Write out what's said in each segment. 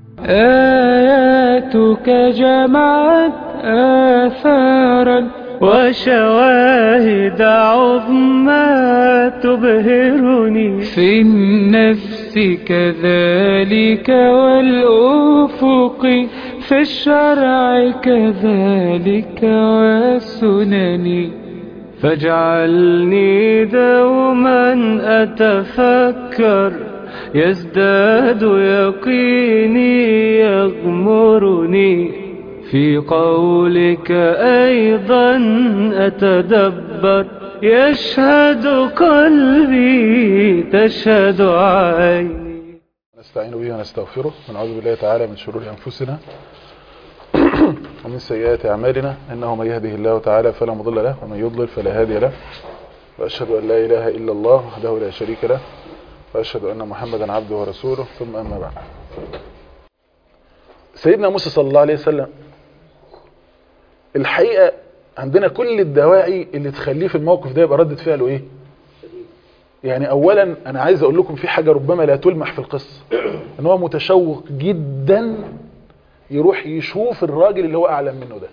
آياتك جمعت آثارا وشواهد عظمى تبهرني في النفس كذلك والأفق في الشرع كذلك والسنن فاجعلني دوما أتفكر يزداد يقيني يغمرني في قولك أيضا أتدبر يشهد قلبي تشهد عيني نستعين به ونستغفره ونعوذ بالله تعالى من شرور أنفسنا ومن سيئات أعمالنا إنه من يهده الله تعالى فلا مضل له ومن يضلل فلا هادي له وأشهد أن لا إله إلا الله وحده لا شريك له وأشهد أن محمدا عبده ورسوله ثم أما بعد سيدنا موسى صلى الله عليه وسلم الحقيقة عندنا كل الدواعي اللي تخليه في الموقف ده يبقى ردة فعله ايه يعني اولا انا عايز اقول لكم في حاجة ربما لا تلمح في القصة ان هو متشوق جدا يروح يشوف الراجل اللي هو اعلم منه ده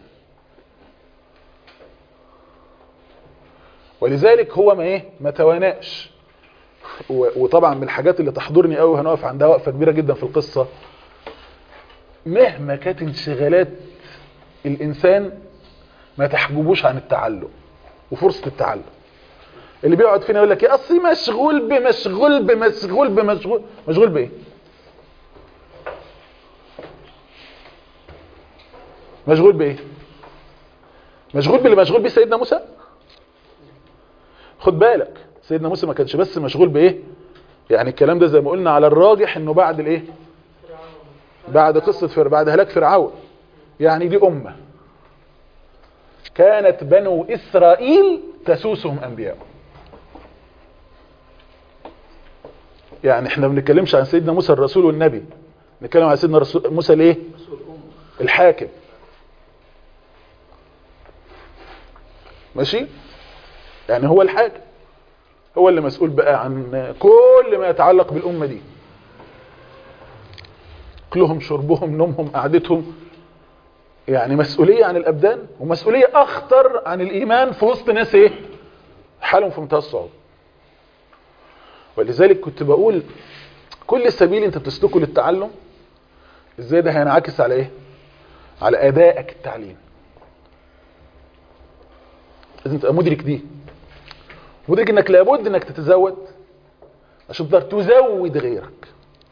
ولذلك هو ما ايه ما تواناش وطبعا من الحاجات اللي تحضرني قوي هنقف عندها وقفة كبيرة جدا في القصة مهما كانت انشغالات الانسان ما تحجبوش عن التعلم وفرصة التعلم اللي بيقعد فينا يقول لك يا اصلي مشغول بمشغول بمشغول بمشغول مشغول بايه مشغول بايه مشغول باللي مشغول بيه سيدنا موسى خد بالك سيدنا موسى ما كانش بس مشغول بايه يعني الكلام ده زي ما قلنا على الراجح انه بعد الايه بعد قصة فرعون بعد هلاك فرعون يعني دي امه كانت بنو إسرائيل تسوسهم أنبياء يعني احنا ما بنتكلمش عن سيدنا موسى الرسول والنبي نتكلم عن سيدنا موسى الايه الحاكم ماشي يعني هو الحاكم هو اللي مسؤول بقى عن كل ما يتعلق بالأمة دي أكلهم شربهم نومهم قعدتهم يعني مسؤولية عن الأبدان ومسؤولية أخطر عن الإيمان في وسط ناس إيه حالهم في منتهى الصعوبة ولذلك كنت بقول كل سبيل أنت بتسلكه للتعلم إزاي ده هينعكس على إيه على أدائك التعليم لازم تبقى مدرك دي مدرك انك لابد انك تتزود عشان تقدر تزود غيرك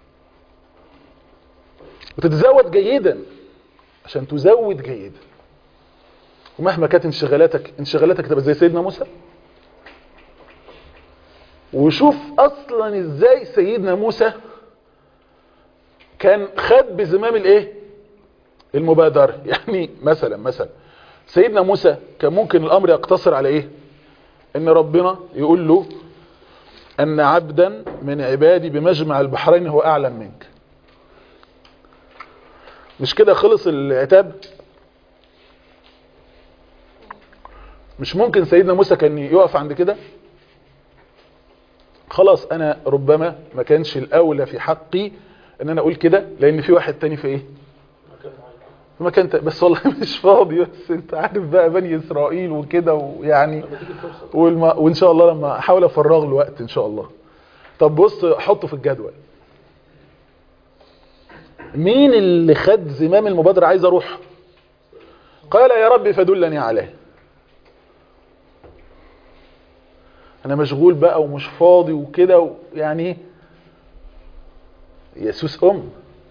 وتتزود جيدا عشان تزود جيدا ومهما كانت انشغالاتك انشغالاتك تبقى زي سيدنا موسى وشوف اصلا ازاي سيدنا موسى كان خد بزمام الايه المبادرة يعني مثلا مثلا سيدنا موسى كان ممكن الامر يقتصر على ايه ان ربنا يقول له ان عبدا من عبادي بمجمع البحرين هو اعلم منك مش كده خلص العتاب مش ممكن سيدنا موسى كان يقف عند كده خلاص انا ربما ما كانش الاولى في حقي ان انا اقول كده لان في واحد تاني في ايه في مكان تاني بس والله مش فاضي بس انت عارف بقى بني اسرائيل وكده ويعني والم... وان شاء الله لما احاول افرغ له وقت ان شاء الله طب بص حطه في الجدول مين اللي خد زمام المبادرة عايز اروح قال يا رب فدلني عليه انا مشغول بقى ومش فاضي وكده يعني يسوس ام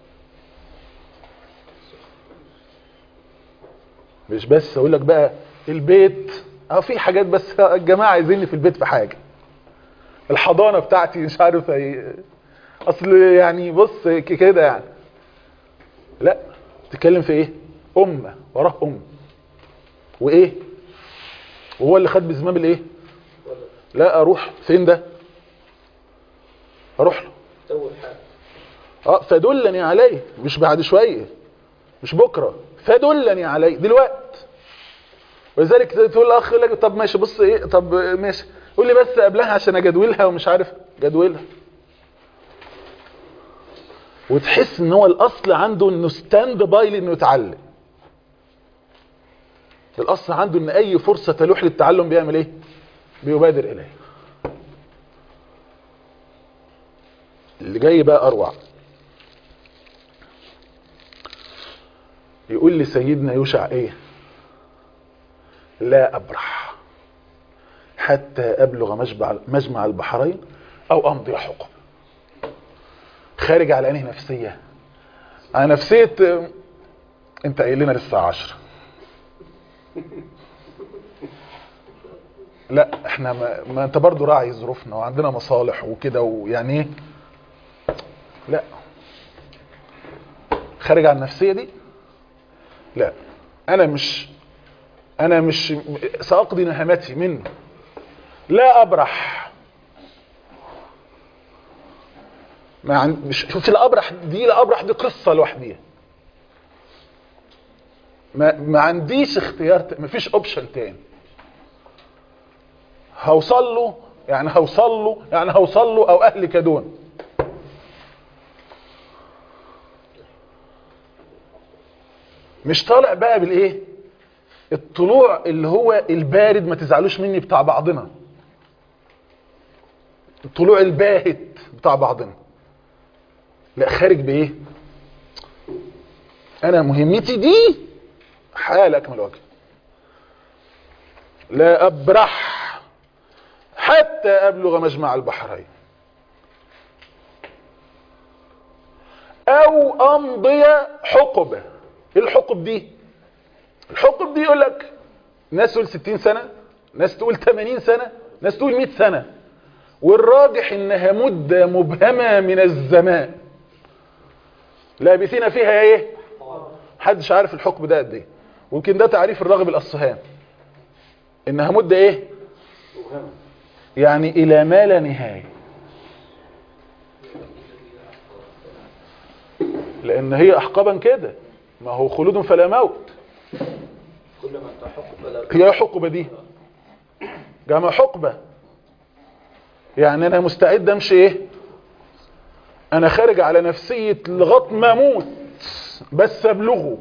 مش بس اقول لك بقى البيت اه في حاجات بس الجماعه عايزيني في البيت في حاجه الحضانه بتاعتي مش عارف ايه اصل يعني بص كده يعني لا تتكلم في ايه امه وراه ام وايه وهو اللي خد بزمام الايه لا اروح فين ده اروح له اه فدلني عليه مش بعد شويه مش بكره فدلني عليه دلوقت ولذلك تقول الاخ يقول لك طب ماشي بص ايه طب ماشي قول لي بس قبلها عشان اجدولها ومش عارف جدولها وتحس ان هو الاصل عنده انه ستاند باي لانه يتعلم الاصل عنده ان اي فرصة تلوح للتعلم بيعمل ايه بيبادر اليه اللي جاي بقى اروع يقول لي سيدنا يوشع ايه لا ابرح حتى ابلغ مجمع مجمع البحرين او امضي حقب خارج على انهي نفسيه على نفسيه آه، انت قايل لنا للساعه 10 لا احنا ما, ما انت برضو راعي ظروفنا وعندنا مصالح وكده ويعني ايه لا خارج عن النفسيه دي لا انا مش انا مش ساقضي نهمتي منه لا ابرح ما عن... مش شوف لا ابرح دي لا ابرح دي قصه لوحديها ما ما عنديش اختيار ت... ما فيش اوبشن تاني هوصل له يعني هوصل له يعني هوصل له او اهلك دون مش طالع بقى بالايه الطلوع اللي هو البارد ما تزعلوش مني بتاع بعضنا الطلوع الباهت بتاع بعضنا لا خارج بايه انا مهمتي دي حال اكمل وجه لا ابرح حتى ابلغ مجمع البحرين او امضي حقبه ايه الحقب دي الحقب دي يقول لك ناس تقول 60 سنه ناس تقول 80 سنه ناس تقول 100 سنه والراجح انها مده مبهمه من الزمان لابثين فيها ايه محدش عارف الحكم ده قد ايه ويمكن ده تعريف الراغب الاصفهان انها مده ايه يعني الى ما لا نهايه لان هي احقابا كده ما هو خلود فلا موت كل ما انت حقب لا هي حقبه دي جمع حقبه يعني انا مستعد امشي ايه انا خارج على نفسيه لغايه ما اموت بس ابلغه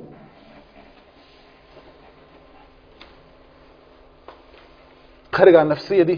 خارج على النفسيه دي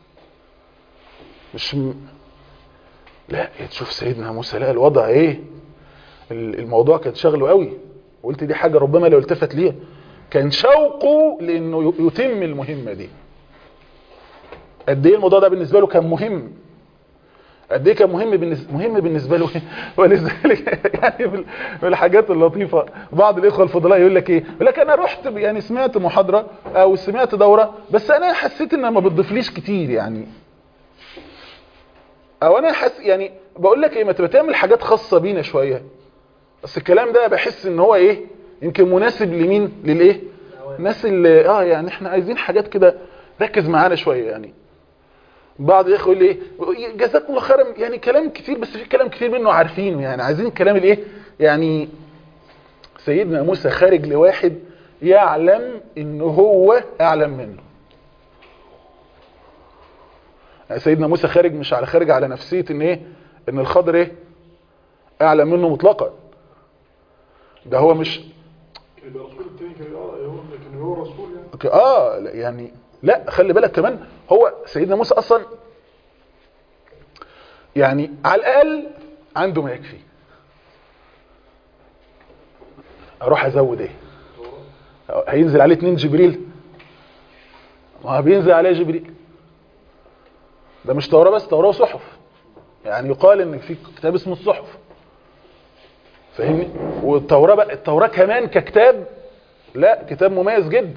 مش م... لا تشوف سيدنا موسى لا الوضع ايه ال- الموضوع كان شغله قوي وقلت دي حاجه ربما لو التفت ليها كان شوقه لانه ي- يتم المهمه دي قد ايه الموضوع ده بالنسبه له كان مهم قد ايه كان مهم بالنسبه مهم بالنسبه له ولذلك يعني من من الحاجات اللطيفه بعض الاخوه الفضلاء يقول لك ايه يقول لك انا رحت يعني سمعت محاضره او سمعت دوره بس انا حسيت انها ما بتضيفليش كتير يعني او انا حس يعني بقول لك ايه ما تبقى تعمل حاجات خاصه بينا شويه بس الكلام ده بحس ان هو ايه يمكن مناسب لمين للايه الناس اللي اه يعني احنا عايزين حاجات كده ركز معانا شويه يعني بعض الاخوه يقول لي ايه جزاكم الله خيرا يعني كلام كتير بس في كلام كتير منه عارفينه يعني عايزين الكلام الايه يعني سيدنا موسى خارج لواحد يعلم ان هو اعلم منه يعني سيدنا موسى خارج مش على خارج على نفسيه ان ايه ان الخضر ايه اعلم منه مطلقا ده هو مش كان يبقى رسول التاني كان اه هو كان هو رسول يعني ك- اه لا، يعني لا خلي بالك كمان هو سيدنا موسى اصلا يعني على الاقل عنده ما يكفي اروح ازود ايه هينزل عليه اتنين جبريل ما هو بينزل عليه جبريل ده مش توراة بس توراة وصحف يعني يقال ان في كتاب اسمه الصحف فاهمني والتوراة بقى التوراة كمان ككتاب لا كتاب مميز جدا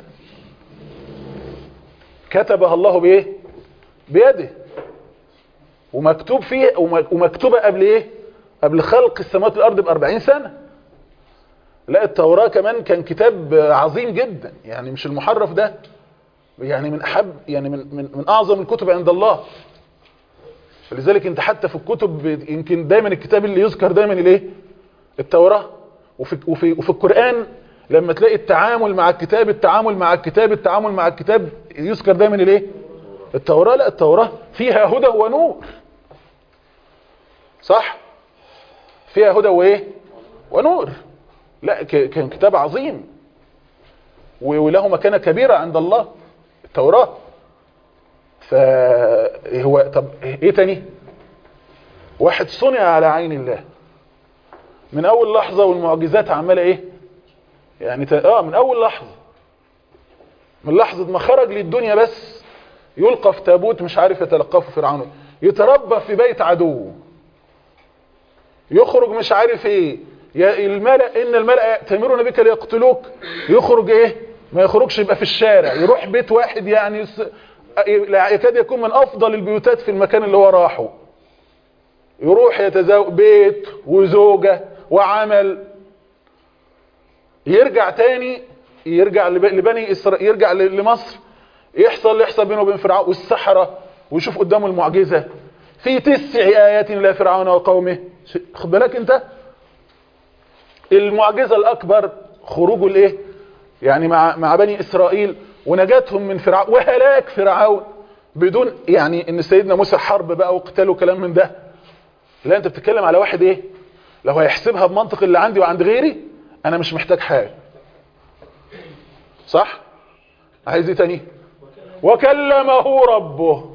كتبها الله بايه بيده ومكتوب فيه وم- ومكتوبه قبل ايه قبل خلق السماوات والارض ب 40 سنه لا التوراة كمان كان كتاب عظيم جدا يعني مش المحرف ده يعني من احب يعني من من, من اعظم الكتب عند الله فلذلك انت حتى في الكتب يمكن دايما الكتاب اللي يذكر دايما الايه التوراة وفي وفي وفي القرآن لما تلاقي التعامل مع الكتاب التعامل مع الكتاب التعامل مع الكتاب يذكر دايما الايه التوراة لا التوراة فيها هدى ونور صح فيها هدى وايه ونور لا ك- كان كتاب عظيم و- وله مكانة كبيرة عند الله التوراة فهو طب ايه تاني واحد صنع على عين الله من اول لحظة والمعجزات عمالة ايه يعني ت- اه من اول لحظة من لحظة ما خرج للدنيا بس يلقى في تابوت مش عارف يتلقفه فرعون يتربى في بيت عدو يخرج مش عارف ايه يا الملأ ان الملأ يأتمرون بك ليقتلوك يخرج ايه ما يخرجش يبقى في الشارع يروح بيت واحد يعني يس- لا يكاد يكون من افضل البيوتات في المكان اللي هو راحه يروح يتزوج بيت وزوجة وعمل يرجع تاني يرجع لب- لبني اسرائيل يرجع ل- لمصر يحصل اللي يحصل بينه وبين فرعون والسحرة ويشوف قدامه المعجزة في تسع آيات إلى فرعون وقومه ش- خد بالك انت المعجزة الأكبر خروجه الايه يعني مع مع بني إسرائيل ونجاتهم من فرعون وهلاك فرعون بدون يعني ان سيدنا موسى حرب بقى وقتال وكلام من ده لا انت بتتكلم على واحد ايه لو هيحسبها بمنطق اللي عندي وعند غيري انا مش محتاج حاجه صح عايز ايه تاني وكلمه ربه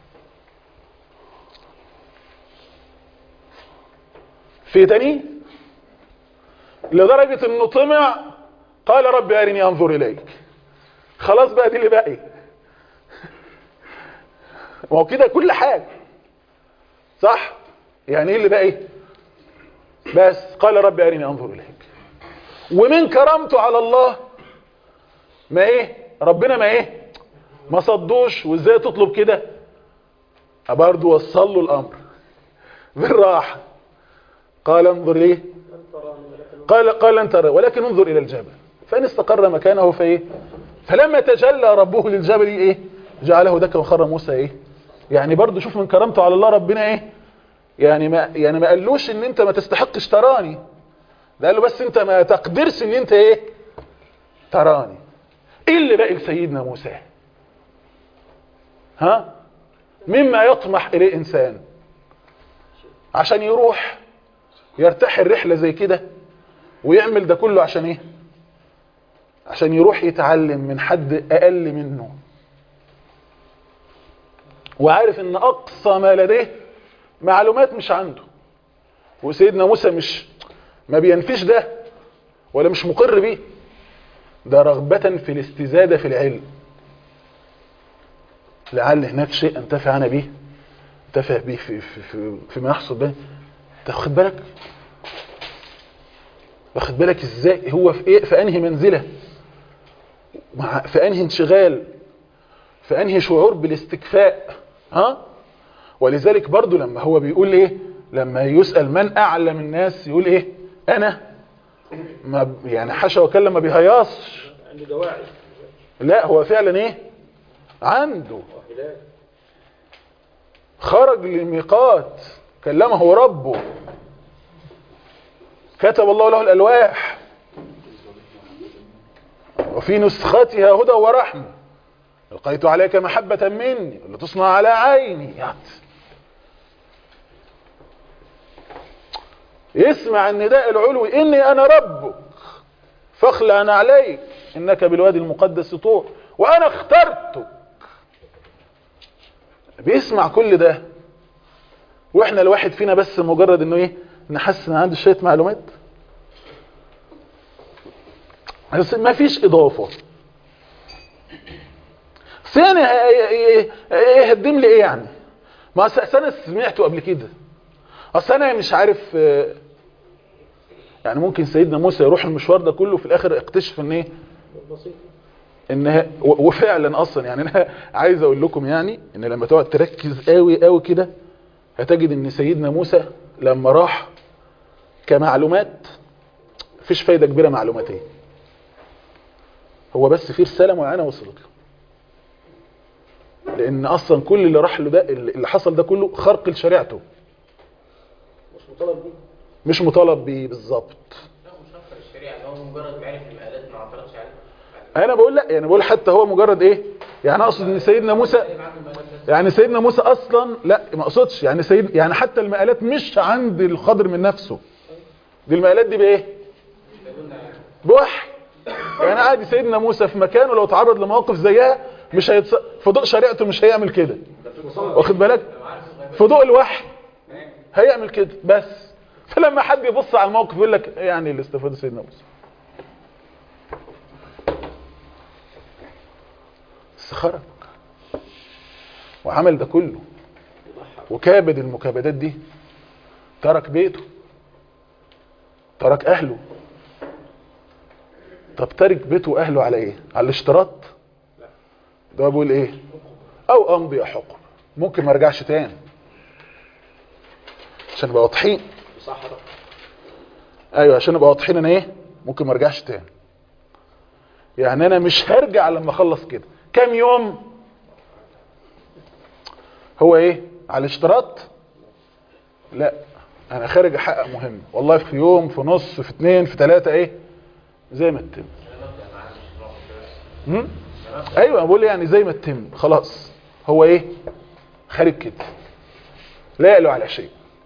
في تاني لدرجة انه طمع قال رب ارني انظر اليك خلاص بقى دي اللي باقي ما هو كده كل حاجة صح يعني ايه اللي باقي بس قال رب ارني انظر اليك ومن كرامته على الله ما ايه ربنا ما ايه ما صدوش وازاي تطلب كده برضه وصل له الامر بالراحه قال انظر ليه قال قال لن ترى ولكن انظر الى الجبل فان استقر مكانه فايه فلما تجلى ربه للجبل ايه جعله دكا وخر موسى ايه يعني برضه شوف من كرامته على الله ربنا ايه يعني ما يعني ما قالوش ان انت ما تستحقش تراني ده قال له بس انت ما تقدرش ان انت ايه تراني ايه اللي باقي لسيدنا موسى ها مما يطمح اليه انسان عشان يروح يرتحل رحله زي كده ويعمل ده كله عشان ايه عشان يروح يتعلم من حد اقل منه وعارف ان اقصى ما لديه معلومات مش عنده وسيدنا موسى مش ما بينفيش ده ولا مش مقر بيه ده رغبة في الاستزادة في العلم لعل هناك شيء انتفع انا به انتفع به في في في فيما يحصل به انت واخد بالك واخد بالك ازاي هو في ايه في انهي منزله مع في انهي انشغال في انهي شعور بالاستكفاء ها ولذلك برضو لما هو بيقول ايه لما يسأل من اعلم الناس يقول ايه انا ما ب- يعني حاشا وكلم ما بيهيصش عنده دواعي لا هو فعلا ايه عنده وهلال خرج للميقات كلمه ربه كتب الله له الألواح وفي نسختها هدى ورحمة ألقيت عليك محبة مني لتصنع على عيني يعني يسمع النداء العلوي إني أنا ربك فاخلع عليك إنك بالوادي المقدس طور وأنا اخترتك بيسمع كل ده واحنا الواحد فينا بس مجرد انه ايه نحس ان عنده شويه معلومات بس ما فيش اضافه ثاني يهدم لي ايه يعني ما أصل انا سمعته قبل كده اصل انا مش عارف آه، يعني ممكن سيدنا موسى يروح المشوار ده كله في الاخر اكتشف ان ايه بسيط انها و- وفعلا اصلا يعني انا عايز اقول لكم يعني ان لما تقعد تركز قوي قوي كده هتجد ان سيدنا موسى لما راح كمعلومات مفيش فايده كبيره معلوماتيه هو بس في رساله معينه وصلت له لان اصلا كل اللي راح له ده اللي حصل ده كله خرق لشريعته مش مطالب بيه مش مطالب بيه بالظبط لا مش اكتر الشريعه ان هو مجرد ما عرف المقالات ما اعترضش عليها انا بقول لا يعني بقول حتى هو مجرد ايه يعني اقصد ان سيدنا موسى يعني سيدنا موسى اصلا لا ما اقصدش يعني سيد يعني حتى المقالات مش عند الخضر من نفسه دي المقالات دي بايه بوحي يعني عادي سيدنا موسى في مكانه لو تعرض لمواقف زيها مش هيتص... في ضوء شريعته مش هيعمل كده واخد بالك في ضوء الوحي هيعمل كده بس فلما حد يبص على الموقف يقول لك إيه يعني اللي استفاد سيدنا موسى بس خرج وعمل ده كله وكابد المكابدات دي ترك بيته ترك اهله طب ترك بيته واهله على ايه على الاشتراط ده بيقول ايه او امضي حكم ممكن ما ارجعش تاني عشان نبقى واضحين صحراء ايوه عشان نبقى واضحين انا ايه ممكن ما ارجعش تاني يعني انا مش هرجع لما اخلص كده كام يوم هو ايه على الاشتراط لا انا خارج احقق مهم والله في يوم في نص في اتنين في تلاتة ايه زي ما تتم هم؟ ايوه أنا بقول يعني زي ما تتم خلاص هو ايه خارج كده لا يقلو على شيء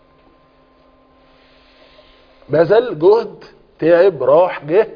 بذل جهد تعب راح جه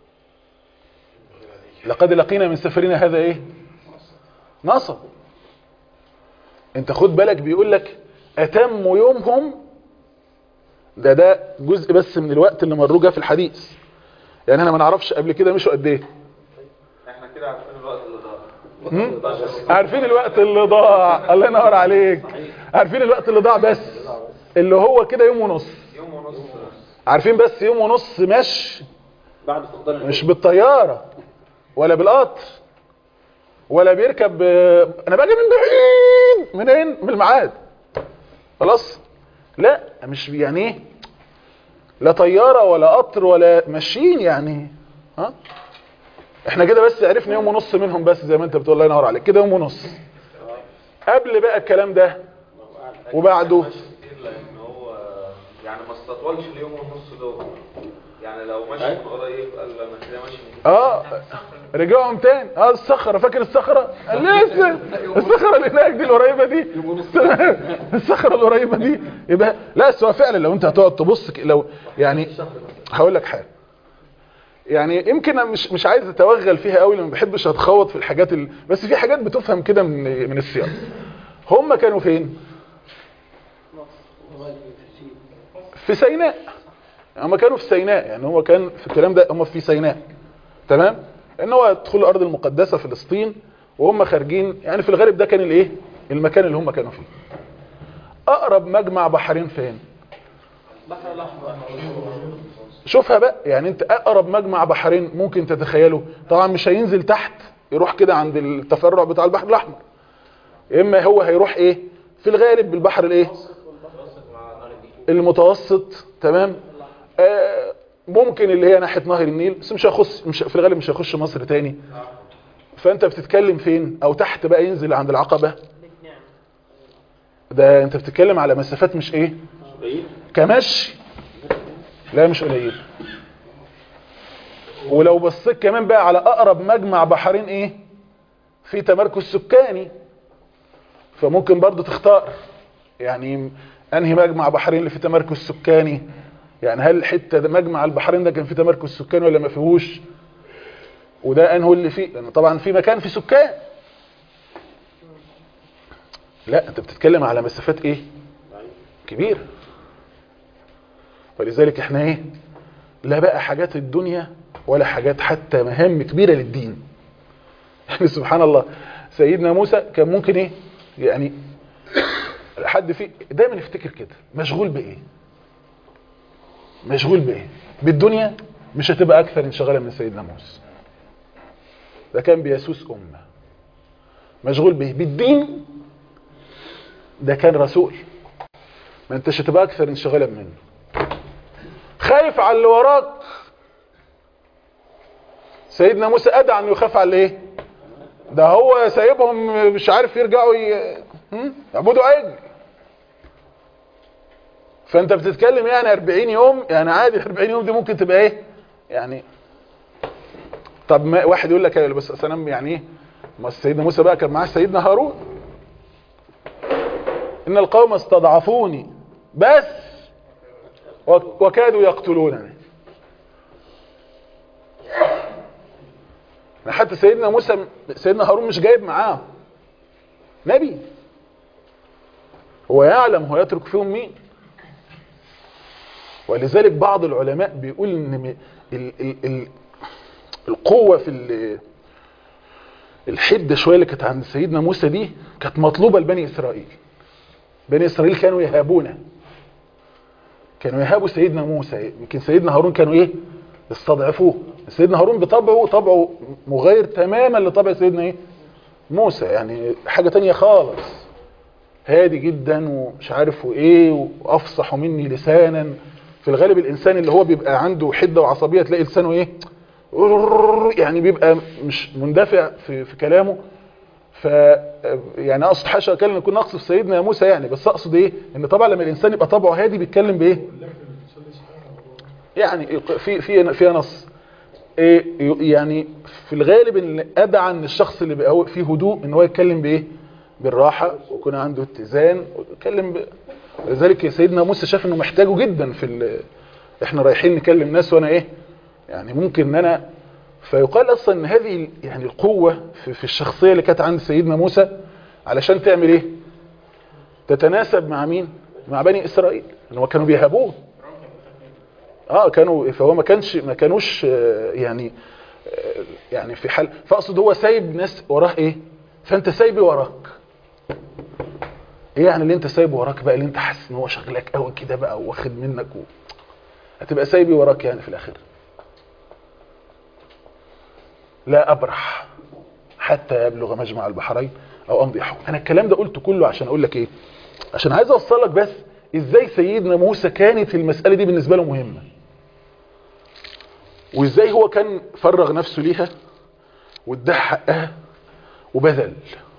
لقد لقينا من سفرنا هذا ايه نصب انت خد بالك بيقول لك اتم يومهم ده ده جزء بس من الوقت اللي مروه جه في الحديث يعني احنا ما نعرفش قبل كده مشوا قد ايه احنا كده عارفين الوقت اللي ضاع هم؟ عارفين الوقت اللي ضاع الله ينور عليك عارفين الوقت اللي ضاع بس اللي هو كده يوم ونص يوم ونص عارفين بس يوم ونص مشي بعد فقدان مش بالطيارة ولا بالقطر ولا بيركب انا باجي من بعيد منين من الميعاد خلاص لا مش يعني ايه لا طيارة ولا قطر ولا ماشيين يعني ها احنا كده بس عرفنا يوم ونص منهم بس زي ما انت بتقول الله ينور عليك كده يوم ونص قبل بقى الكلام ده وبعده ماشي كتير لان هو يعني ما استطولش اليوم ونص دول يعني لو ماشي من قريب قال انا كده ماشي من اه رجعهم تاني اه الصخرة فاكر الصخرة قال لسه الصخرة اللي هناك دي القريبة دي الصخرة القريبة دي يبقى لا بس هو فعلا لو انت هتقعد تبص ك- لو يعني هقول لك حاجة يعني يمكن أنا مش مش عايز اتوغل فيها قوي لما ما بحبش اتخوض في الحاجات ال... بس في حاجات بتفهم كده من من السياق هم كانوا فين في سيناء هم كانوا في سيناء يعني هو كان في الكلام ده هم في سيناء تمام ان هو يدخل الارض المقدسه فلسطين وهم خارجين يعني في الغالب ده كان الايه المكان اللي هم كانوا فيه اقرب مجمع بحرين فين البحر الاحمر شوفها بقى يعني انت اقرب مجمع بحرين ممكن تتخيله طبعا مش هينزل تحت يروح كده عند التفرع بتاع البحر الاحمر يا اما هو هيروح ايه في الغالب بالبحر الايه المتوسط تمام آه ممكن اللي هي ناحيه نهر النيل بس مش هيخش مش في الغالب مش هيخش مصر تاني فانت بتتكلم فين او تحت بقى ينزل عند العقبه ده انت بتتكلم على مسافات مش ايه بعيد كمشي لا مش قليل ولو بصيت كمان بقى على اقرب مجمع بحرين ايه في تمركز سكاني فممكن برضو تختار يعني انهي مجمع بحرين اللي فيه تمركز سكاني يعني هل الحته ده مجمع البحرين ده كان فيه تمركز سكاني ولا ما فيهوش وده انه اللي فيه لان طبعا في مكان فيه سكان لا انت بتتكلم على مسافات ايه كبيره ولذلك احنا ايه لا بقى حاجات الدنيا ولا حاجات حتى مهام كبيرة للدين يعني سبحان الله سيدنا موسى كان ممكن ايه يعني حد فيه دايما يفتكر كده مشغول بايه مشغول بايه بالدنيا مش هتبقى اكثر انشغالا من سيدنا موسى ده كان بيسوس امه مشغول بايه بالدين ده كان رسول ما انتش هتبقى اكثر انشغالا منه خايف على اللي وراك سيدنا موسى ادعى ان يخاف على ايه ده هو سايبهم مش عارف يرجعوا ي... هم؟ يعبدوا عجل فانت بتتكلم يعني 40 يوم يعني عادي 40 يوم دي ممكن تبقى ايه يعني طب ما واحد يقول لك يا بس أصل انا يعني ايه ما سيدنا موسى بقى كان معاه سيدنا هارون ان القوم استضعفوني بس وك- وكادوا يقتلونني حتى سيدنا موسى سيدنا هارون مش جايب معاه نبي هو يعلم هو يترك فيهم مين ولذلك بعض العلماء بيقول ان م- ال ال ال القوة في ال- الحدة شوية اللي كانت عند سيدنا موسى دي كانت مطلوبة لبني إسرائيل بني إسرائيل كانوا يهابونه كانوا يهابوا سيدنا موسى يمكن سيدنا هارون كانوا ايه يستضعفوه سيدنا هارون بطبعه طبعه مغاير تماما لطبع سيدنا ايه موسى يعني حاجة تانية خالص هادي جدا ومش عارف وايه وافصح مني لسانا في الغالب الانسان اللي هو بيبقى عنده حدة وعصبية تلاقي لسانه ايه يعني بيبقى مش مندفع في, في كلامه ف يعني اقصد حاشا كان يكون اقصد في سيدنا موسى يعني بس اقصد ايه ان طبعا لما الانسان يبقى طبعه هادي بيتكلم بايه يعني في في فيها نص إيه يعني في الغالب ان ادعى ان الشخص اللي بقى فيه هدوء ان هو يتكلم بايه بالراحه ويكون عنده اتزان ويتكلم ب... لذلك سيدنا موسى شاف انه محتاجه جدا في ال... احنا رايحين نكلم ناس وانا ايه يعني ممكن ان انا فيقال اصلا ان هذه يعني القوه في, في الشخصيه اللي كانت عند سيدنا موسى علشان تعمل ايه تتناسب مع مين مع بني اسرائيل ان هو كانوا بيهابوه اه كانوا فهو ما كانش ما كانوش آه، يعني آه، يعني في حال فاقصد هو سايب ناس وراه ايه فانت سايبي وراك ايه يعني اللي انت سايبه وراك بقى اللي انت حاسس ان هو شغلك قوي كده بقى واخد منك و... هتبقى سايبي وراك يعني في الاخر لا ابرح حتى يبلغ مجمع البحرين او امضي حكم انا الكلام ده قلته كله عشان اقول لك ايه عشان عايز اوصل لك بس ازاي سيدنا موسى كانت المسألة دي بالنسبة له مهمة وازاي هو كان فرغ نفسه ليها واداها حقها وبذل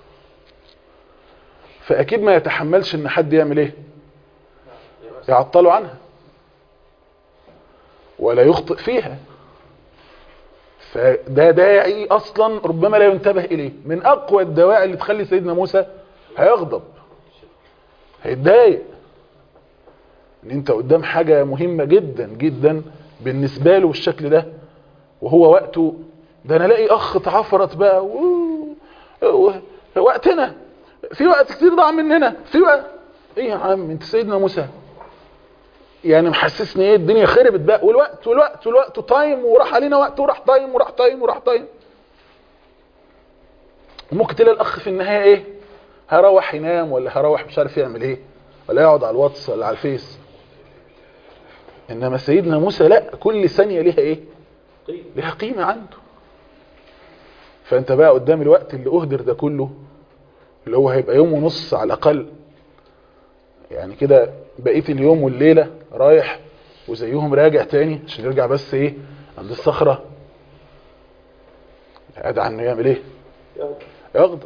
فاكيد ما يتحملش ان حد يعمل ايه يعطله عنها ولا يخطئ فيها فده داعي اصلا ربما لا ينتبه اليه من اقوى الدواعي اللي تخلي سيدنا موسى هيغضب هيتضايق ان انت قدام حاجة مهمة جدا جدا بالنسبة له بالشكل ده وهو وقته ده انا الاقي اخ اتعفرت بقى و... و... وقتنا في وقت كتير ضاع مننا في وقت ايه يا عم انت سيدنا موسى يعني محسسني ايه الدنيا خربت بقى والوقت والوقت والوقت تايم وراح علينا وقت وراح تايم وراح تايم وراح تايم وممكن تلاقي الاخ في النهايه ايه هروح ينام ولا هروح مش عارف يعمل ايه ولا يقعد على الواتس ولا على الفيس انما سيدنا موسى لا كل ثانيه ليها ايه ليها قيمه عنده فانت بقى قدام الوقت اللي اهدر ده كله اللي هو هيبقى يوم ونص على الاقل يعني كده بقيه اليوم والليله رايح وزيهم راجع تاني عشان يرجع بس ايه عند الصخره قاعد عنه يعمل ايه يغضب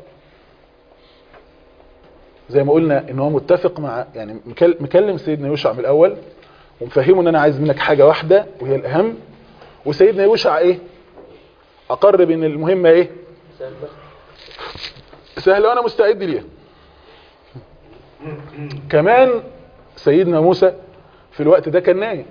زي ما قلنا ان هو متفق مع يعني مكل- مكلم سيدنا يوشع من الاول ومفهمه ان انا عايز منك حاجة واحدة وهي الاهم وسيدنا يوشع ايه اقرب ان المهمة ايه سهلة وانا مستعد ليها كمان سيدنا موسى في الوقت ده كان نايم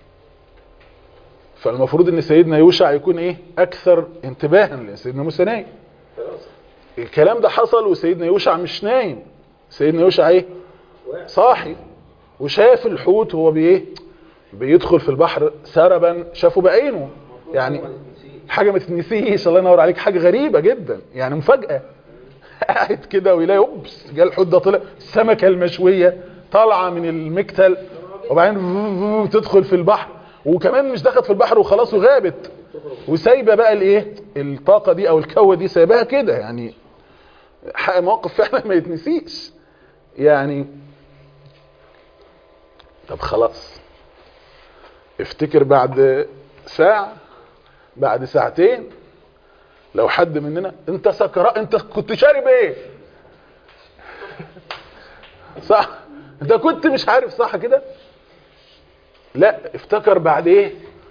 فالمفروض ان سيدنا يوشع يكون ايه اكثر انتباها لان سيدنا موسى نايم الكلام ده حصل وسيدنا يوشع مش نايم سيدنا يوشع ايه صاحي وشاف الحوت وهو بايه بيدخل في البحر سربا شافه بعينه يعني حاجة ما تتنسيش الله ينور عليك حاجة غريبة جدا يعني مفاجأة قاعد كده ويلاقي اوبس جه الحوت ده طلع السمكة المشوية طالعة من المكتل وبعدين تدخل في البحر وكمان مش دخلت في البحر وخلاص وغابت وسايبه بقى الايه الطاقة دي او الكوة دي سايباها كده يعني حق موقف فعلا ما يتنسيش يعني طب خلاص افتكر بعد ساعة بعد ساعتين لو حد مننا انت سكراء انت كنت شارب ايه صح انت كنت مش عارف صح كده لا افتكر بعد ايه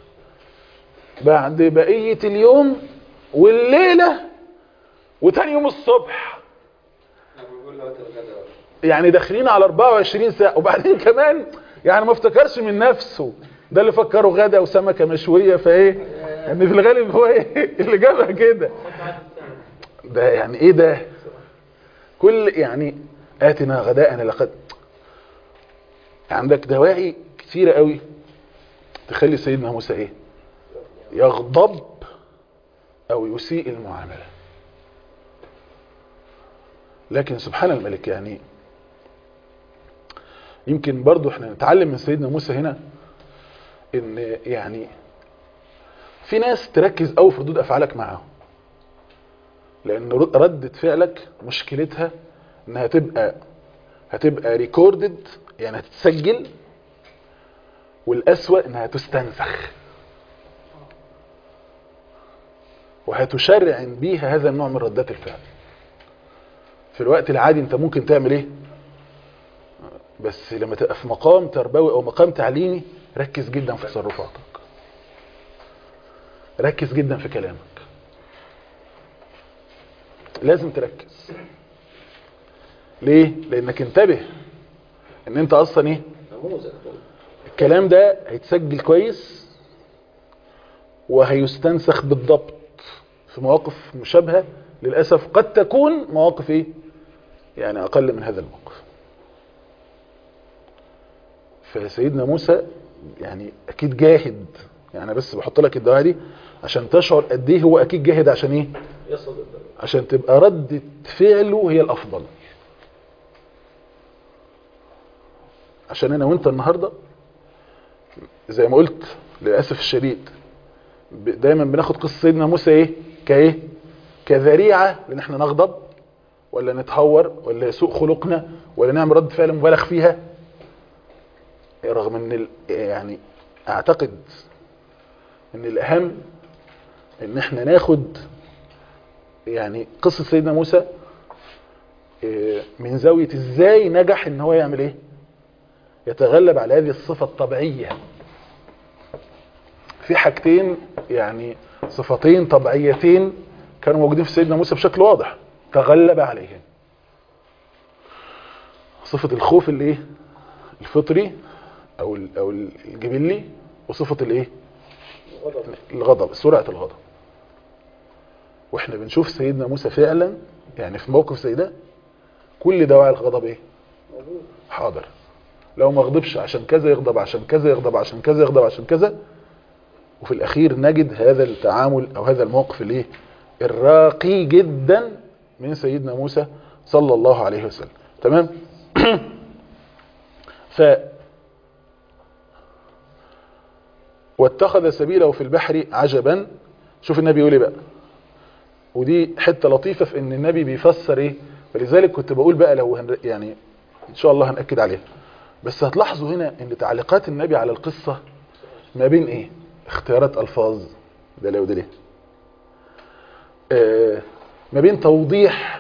بعد بقية اليوم والليلة وتاني يوم الصبح بيقول له وقت الغداء يعني داخلين على 24 ساعة وبعدين كمان يعني ما افتكرش من نفسه ده اللي فكره غدا وسمكه مشويه فايه يعني في الغالب هو ايه اللي جابها كده ده يعني ايه ده كل يعني اتنا غداءنا لقد عندك دواعي كتيره قوي تخلي سيدنا موسى ايه يغضب او يسيء المعامله لكن سبحان الملك يعني يمكن برضو احنا نتعلم من سيدنا موسى هنا ان يعني في ناس تركز قوي في ردود افعالك معاهم لان ردة فعلك مشكلتها انها تبقى هتبقى ريكوردد يعني هتتسجل والاسوأ انها تستنسخ وهتشرعن بيها هذا النوع من ردات الفعل في الوقت العادي انت ممكن تعمل ايه بس لما تبقى في مقام تربوي او مقام تعليمي ركز جدا في تصرفاتك ركز جدا في كلامك لازم تركز ليه لانك انتبه ان انت اصلا ايه نموذج الكلام ده هيتسجل كويس وهيستنسخ بالضبط في مواقف مشابهة للأسف قد تكون مواقف ايه يعني أقل من هذا الموقف فسيدنا موسى يعني أكيد جاهد يعني بس بحط لك الدعاء دي عشان تشعر قد ايه هو أكيد جاهد عشان ايه يصل الدرجة عشان تبقى ردة فعله هي الأفضل عشان أنا وأنت النهاردة زي ما قلت للأسف الشديد ب- دايما بناخد قصة سيدنا موسى إيه كإيه كذريعة لأن احنا نغضب ولا نتهور ولا يسوء خلقنا ولا نعمل رد فعل مبالغ فيها رغم ان ال- يعني اعتقد ان الاهم ان احنا ناخد يعني قصة سيدنا موسى إيه، من زاوية ازاي نجح ان هو يعمل ايه يتغلب على هذه الصفة الطبيعية في حاجتين يعني صفتين طبيعيتين كانوا موجودين في سيدنا موسى بشكل واضح تغلب عليهم صفة الخوف الايه الفطري او ال- او الجبلي وصفة الايه الغضب سرعة الغضب واحنا بنشوف سيدنا موسى فعلا يعني في موقف زي ده كل دواعي الغضب ايه حاضر لو ما غضبش عشان كذا يغضب عشان كذا يغضب عشان كذا يغضب عشان كذا وفي الاخير نجد هذا التعامل او هذا الموقف الايه الراقي جدا من سيدنا موسى صلى الله عليه وسلم تمام ف واتخذ سبيله في البحر عجبا شوف النبي يقول ايه بقى ودي حته لطيفه في ان النبي بيفسر ايه ولذلك كنت بقول بقى لو هن يعني ان شاء الله هنأكد عليها بس هتلاحظوا هنا ان تعليقات النبي على القصة ما بين ايه اختيارات الفاظ ده ليه وده ليه آه ما بين توضيح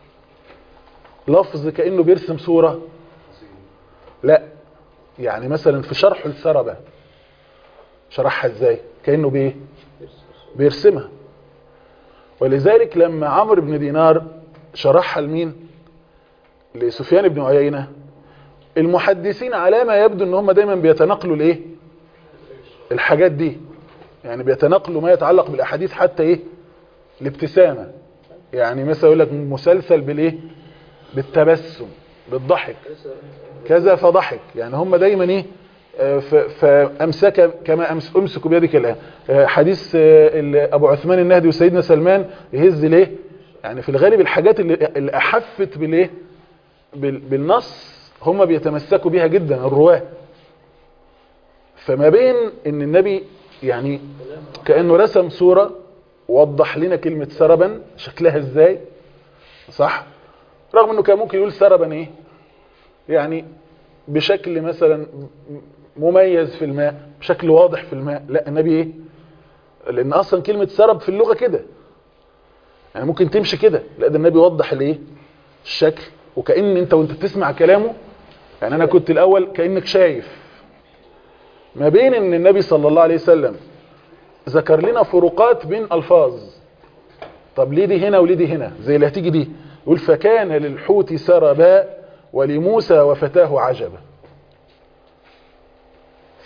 لفظ كأنه بيرسم صورة لا يعني مثلا في شرح السربة شرحها ازاي كأنه بايه بيرسمها ولذلك لما عمرو بن دينار شرحها لمين لسفيان بن عيينة المحدثين على ما يبدو ان هم دايما بيتنقلوا الايه الحاجات دي يعني بيتنقلوا ما يتعلق بالاحاديث حتى ايه الابتسامة يعني مثلا يقول لك مسلسل بالايه بالتبسم بالضحك كذا فضحك يعني هم دايما ايه آه، ف- فامسك كما أمس امسك بيدك الان آه، حديث آه، ال- ابو عثمان النهدي وسيدنا سلمان يهز ليه يعني في الغالب الحاجات اللي, اللي احفت بالايه بال- بالنص هم بيتمسكوا بيها جدا الرواه فما بين ان النبي يعني كانه رسم صوره وضح لنا كلمه سربا شكلها ازاي صح رغم انه كان ممكن يقول سربا ايه يعني بشكل مثلا مميز في الماء بشكل واضح في الماء لا النبي ايه لان اصلا كلمة سرب في اللغة كده يعني ممكن تمشي كده لا ده النبي وضح الايه الشكل وكأن انت وانت بتسمع كلامه يعني انا كنت الاول كأنك شايف ما بين ان النبي صلى الله عليه وسلم ذكر لنا فروقات بين الفاظ طب ليه دي هنا وليه دي هنا زي اللي هتيجي دي يقول فكان للحوت سربا ولموسى وفتاه عجبا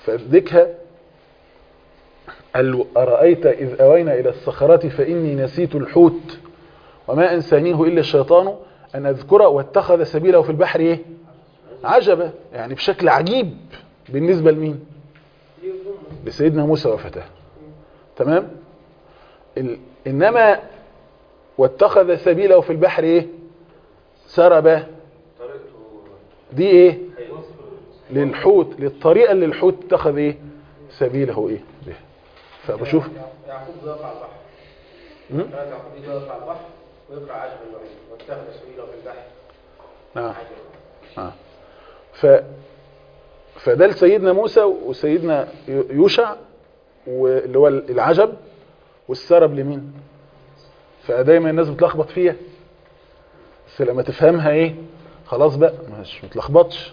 فذكها قال له أرأيت إذ أوينا إلى الصخرة فإني نسيت الحوت وما أنسانيه إلا الشيطان أن أذكره واتخذ سبيله في البحر إيه؟ عجبا يعني بشكل عجيب بالنسبة لمين لسيدنا موسى وفتاه تمام ال... إنما واتخذ سبيله في البحر إيه سربا طريقته دي إيه حلوة. للحوت للطريقة اللي الحوت اتخذ إيه سبيله إيه به فبشوف يعقوب بيقف على البحر مم؟ كانت يعقوب يجي يقف على البحر ويقرا عجب الوحيد واتخذ سبيله في البحر نعم عجب آه. ف فده لسيدنا موسى وسيدنا يوشع واللي هو العجب والسرب لمين فدايما الناس بتلخبط فيها بس لما تفهمها ايه خلاص بقى مش متلخبطش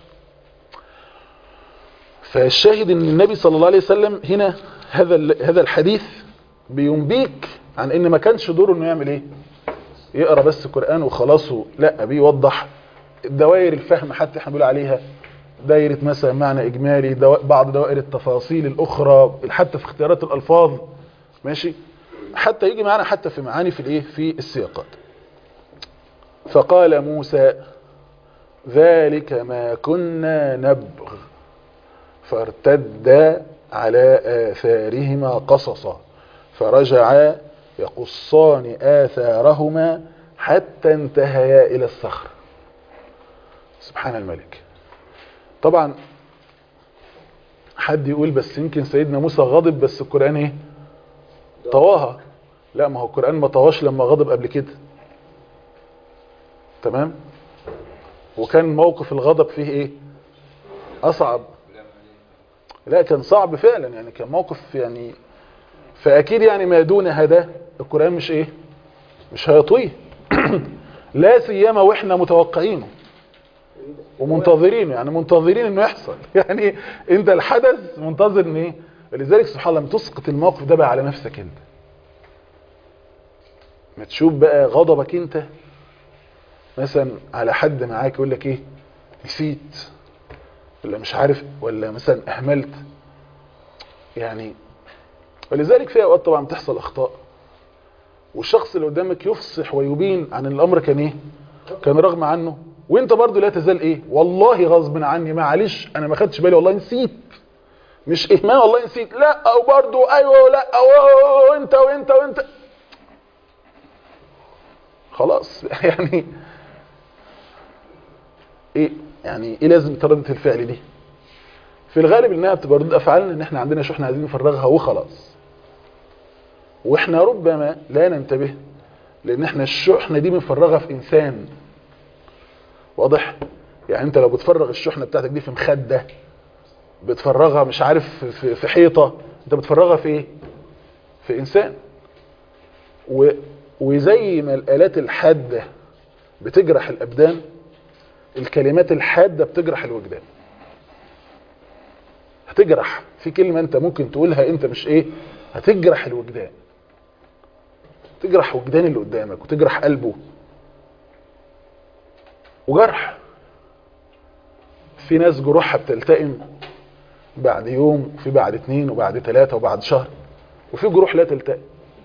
فالشاهد ان النبي صلى الله عليه وسلم هنا هذا ال- هذا الحديث بينبيك عن ان ما كانش دوره انه يعمل ايه يقرا بس القران وخلاص و- لا بيوضح دوائر الفهم حتى احنا بنقول عليها دايره مثلا معنى اجمالي دو... بعض دوائر التفاصيل الاخرى حتى في اختيارات الالفاظ ماشي حتى يجي معانا حتى في معاني في الايه في السياقات فقال موسى ذلك ما كنا نبغ فارتدا على آثارهما قصصا فرجعا يقصان آثارهما حتى انتهيا إلى الصخر سبحان الملك طبعا حد يقول بس يمكن سيدنا موسى غضب بس القرآن ايه طواها لا ما هو القرآن ما طواش لما غضب قبل كده تمام وكان موقف الغضب فيه ايه اصعب لا كان صعب فعلا يعني كان موقف يعني فاكيد يعني ما دون هذا القرآن مش ايه مش هيطويه لا سيما واحنا متوقعينه ومنتظرينه يعني منتظرين انه يحصل يعني انت الحدث منتظر ان ايه لذلك سبحان الله تسقط الموقف ده بقى على نفسك انت ما تشوف بقى غضبك انت مثلا على حد معاك يقول لك ايه نسيت ولا مش عارف ولا مثلا اهملت يعني ولذلك في اوقات طبعا بتحصل اخطاء والشخص اللي قدامك يفصح ويبين عن الامر كان ايه كان رغم عنه وانت برضو لا تزال ايه والله غصب عني معلش انا ما خدتش بالي والله نسيت مش اهمال والله نسيت لا او برضو ايوه لا او انت وانت وانت خلاص يعني ايه يعني ايه لازم ردة الفعل دي في الغالب انها بتبقى ردود افعالنا ان احنا عندنا شو احنا عايزين نفرغها وخلاص واحنا ربما لا ننتبه لان احنا الشحنه دي بنفرغها في انسان واضح يعني انت لو بتفرغ الشحنه بتاعتك دي في مخده بتفرغها مش عارف في, في حيطه انت بتفرغها في ايه في انسان و وزي ما الالات الحاده بتجرح الابدان الكلمات الحاده بتجرح الوجدان هتجرح في كلمه انت ممكن تقولها انت مش ايه هتجرح الوجدان تجرح وجدان اللي قدامك وتجرح قلبه وجرح في ناس جروحها بتلتئم بعد يوم وفي بعد اتنين وبعد تلاتة وبعد شهر وفي جروح لا تلتئم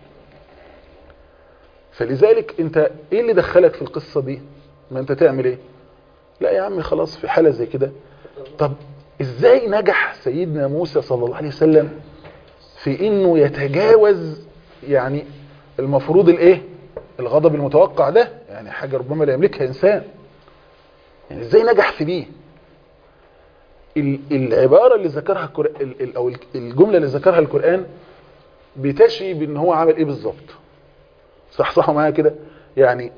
فلذلك انت ايه اللي دخلك في القصة دي ما انت تعمل ايه لا يا عم خلاص في حالة زي كده طب ازاي نجح سيدنا موسى صلى الله عليه وسلم في انه يتجاوز يعني المفروض الايه الغضب المتوقع ده يعني حاجة ربما لا يملكها انسان يعني ازاي نجح في دي ال- العبارة اللي ذكرها الكر... ال- ال- او الجملة اللي ذكرها القرآن بتشي بان هو عمل ايه بالظبط صح صحوا معايا كده يعني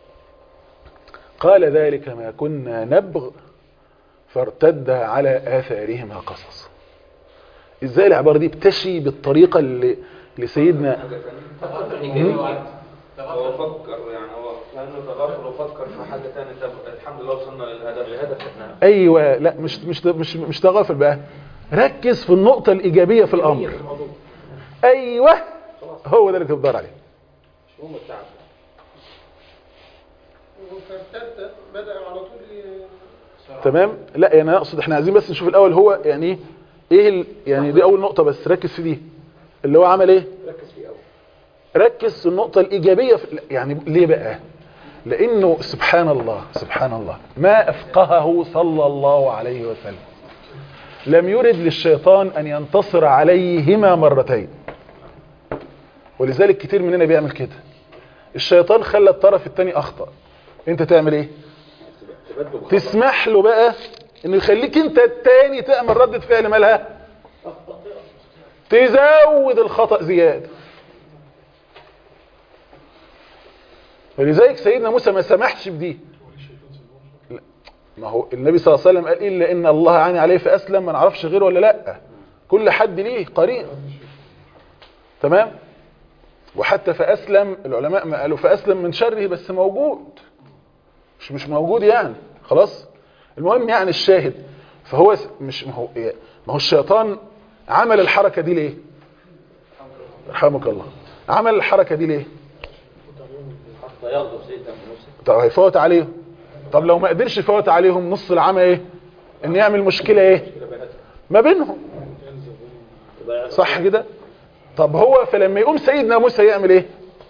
قال ذلك ما كنا نبغ فارتد على آثارهما قصص ازاي العبارة دي بتشي بالطريقة اللي لسيدنا حاجة تانية تغافل إيجابي وعد هو تغافل فكر يعني هو كانه تغافل وفكر في حاجة تانية طب الحمد لله وصلنا للهدف الهدف احنا ايوه لا مش مش مش مش تغافل بقى ركز في النقطة الإيجابية في الأمر في الموضوع ايوه هو ده اللي كنت بدور عليه مش هم التعب فارتد بدأ على طول ي- تمام لا يعني انا اقصد احنا عايزين بس نشوف الاول هو يعني ايه ايه ال... يعني دي اول نقطة بس ركز في دي اللي هو عمل ايه ركز فيه قوي ركز في النقطة الإيجابية في... يعني ليه بقى لأنه سبحان الله سبحان الله ما أفقهه صلى الله عليه وسلم لم يرد للشيطان أن ينتصر عليهما مرتين ولذلك كتير مننا بيعمل كده الشيطان خلى الطرف الثاني أخطأ انت تعمل ايه تسمح له بقى انه يخليك انت التاني تعمل ردة فعل مالها تزود الخطأ زيادة ولذلك سيدنا موسى ما سمحش بدي لا. ما هو النبي صلى الله عليه وسلم قال إلا إن الله عاني عليه فأسلم ما نعرفش غيره ولا لا كل حد ليه قرين تمام وحتى فأسلم العلماء ما قالوا فأسلم من شره بس موجود مش مش موجود يعني خلاص المهم يعني الشاهد فهو س- مش ما هو إيه؟ ما هو الشيطان عمل الحركة دي ليه رحمك الله عمل الحركة دي ليه حتى يغضب سيدنا موسى طب هيفوت عليهم طب لو ما قدرش يفوت عليهم نص العمى ايه ان يعمل مشكلة ايه ما بينهم صح كده طب هو فلما يقوم سيدنا موسى يعمل ايه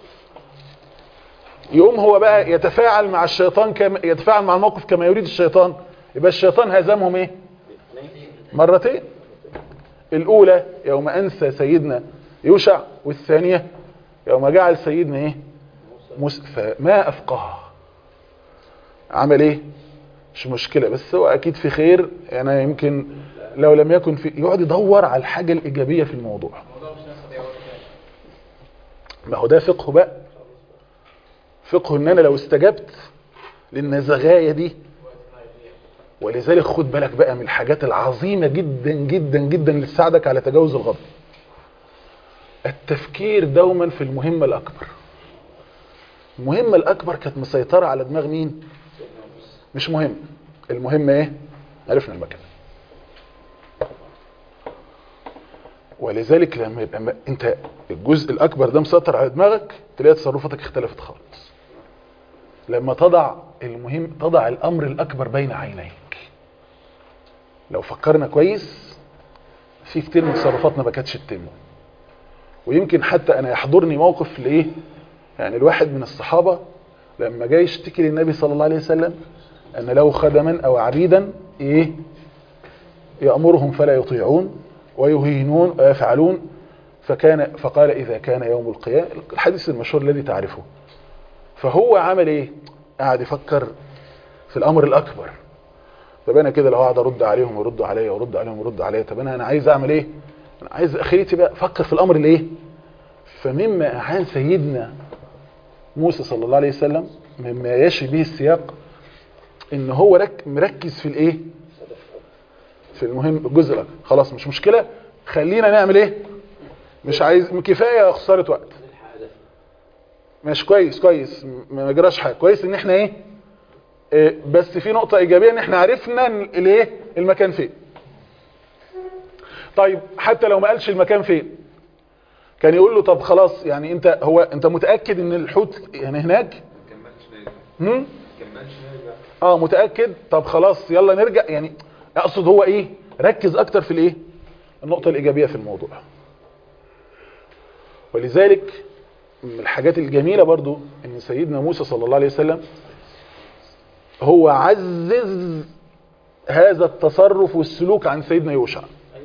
يقوم هو بقى يتفاعل مع الشيطان كما يتفاعل مع الموقف كما يريد الشيطان يبقى الشيطان هزمهم ايه مرتين الاولى يوم انسى سيدنا يوشع والثانية يوم جعل سيدنا ايه موسى فما افقهه عمل ايه مش مشكلة بس هو اكيد في خير يعني يمكن لو لم يكن في يقعد يدور على الحاجة الايجابية في الموضوع ما هو ده فقه بقى فقه ان انا لو استجبت للنزغاية دي ولذلك خد بالك بقى من الحاجات العظيمة جدا جدا جدا اللي تساعدك على تجاوز الغضب التفكير دوما في المهمة الأكبر المهمة الأكبر كانت مسيطرة على دماغ مين مش مهم المهم ايه عرفنا المكان ولذلك لما يبقى م- انت الجزء الأكبر ده مسيطر على دماغك تلاقي تصرفاتك اختلفت خالص لما تضع المهم تضع الأمر الأكبر بين عينيك لو فكرنا كويس في كتير من تصرفاتنا ما كانتش تتم ويمكن حتى انا يحضرني موقف لايه يعني الواحد من الصحابة لما جاي يشتكي للنبي صلى الله عليه وسلم ان له خدما او عبيدا ايه يأمرهم فلا يطيعون ويهينون ويفعلون فكان فقال اذا كان يوم القيامة الحديث المشهور الذي تعرفه فهو عمل ايه قاعد يفكر في الامر الاكبر طب انا كده لو قاعد ارد عليهم ويردوا عليا وارد عليهم ويردوا عليا طب انا انا عايز اعمل ايه انا عايز اخرتي بقى افكر في الامر الايه فمما اعان سيدنا موسى صلى الله عليه وسلم مما يشي به السياق ان هو رك مركز في الايه في المهم الجزء الاكبر خلاص مش مشكله خلينا نعمل ايه مش عايز كفايه خساره وقت مش كويس كويس م- ما جراش حاجه كويس ان احنا ايه إيه، بس في نقطة إيجابية إن إحنا عرفنا ال- الإيه المكان فين طيب حتى لو ما قالش المكان فين كان يقول له طب خلاص يعني أنت هو أنت متأكد إن الحوت يعني هناك كملش نرجع هم؟ كملش نرجع اه متأكد طب خلاص يلا نرجع يعني اقصد هو ايه ركز اكتر في الايه النقطة الايجابية في الموضوع ولذلك من الحاجات الجميلة برضو ان سيدنا موسى صلى الله عليه وسلم هو عزز هذا التصرف والسلوك عن سيدنا يوشع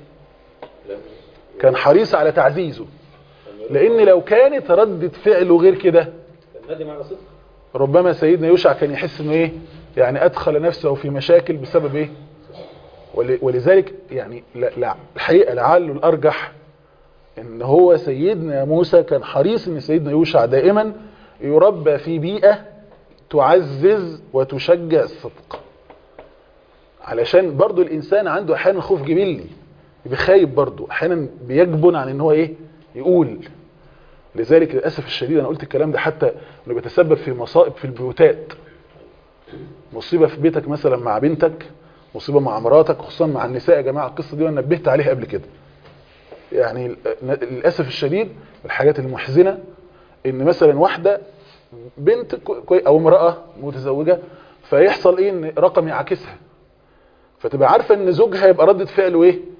كان حريص على تعزيزه لان لو كانت ردة فعله غير كده كان نادم على صدق ربما سيدنا يوشع كان يحس انه ايه يعني ادخل نفسه في مشاكل بسبب ايه ول- ولذلك يعني لا لا الحقيقه لعله الارجح ان هو سيدنا موسى كان حريص ان سيدنا يوشع دائما يربى في بيئه تعزز وتشجع الصدق علشان برضو الانسان عنده احيانا خوف جبلي بخايب برضو احيانا بيجبن عن ان هو ايه يقول لذلك للاسف الشديد انا قلت الكلام ده حتى انه بيتسبب في مصائب في البيوتات مصيبه في بيتك مثلا مع بنتك مصيبه مع مراتك خصوصا مع النساء يا جماعه القصه دي وانا نبهت عليها قبل كده يعني ل- للاسف الشديد من الحاجات المحزنه ان مثلا واحده بنت كو- كوي- او امراه متزوجه فيحصل ايه ان رقم يعاكسها فتبقى عارفه ان زوجها يبقى ردة فعله ايه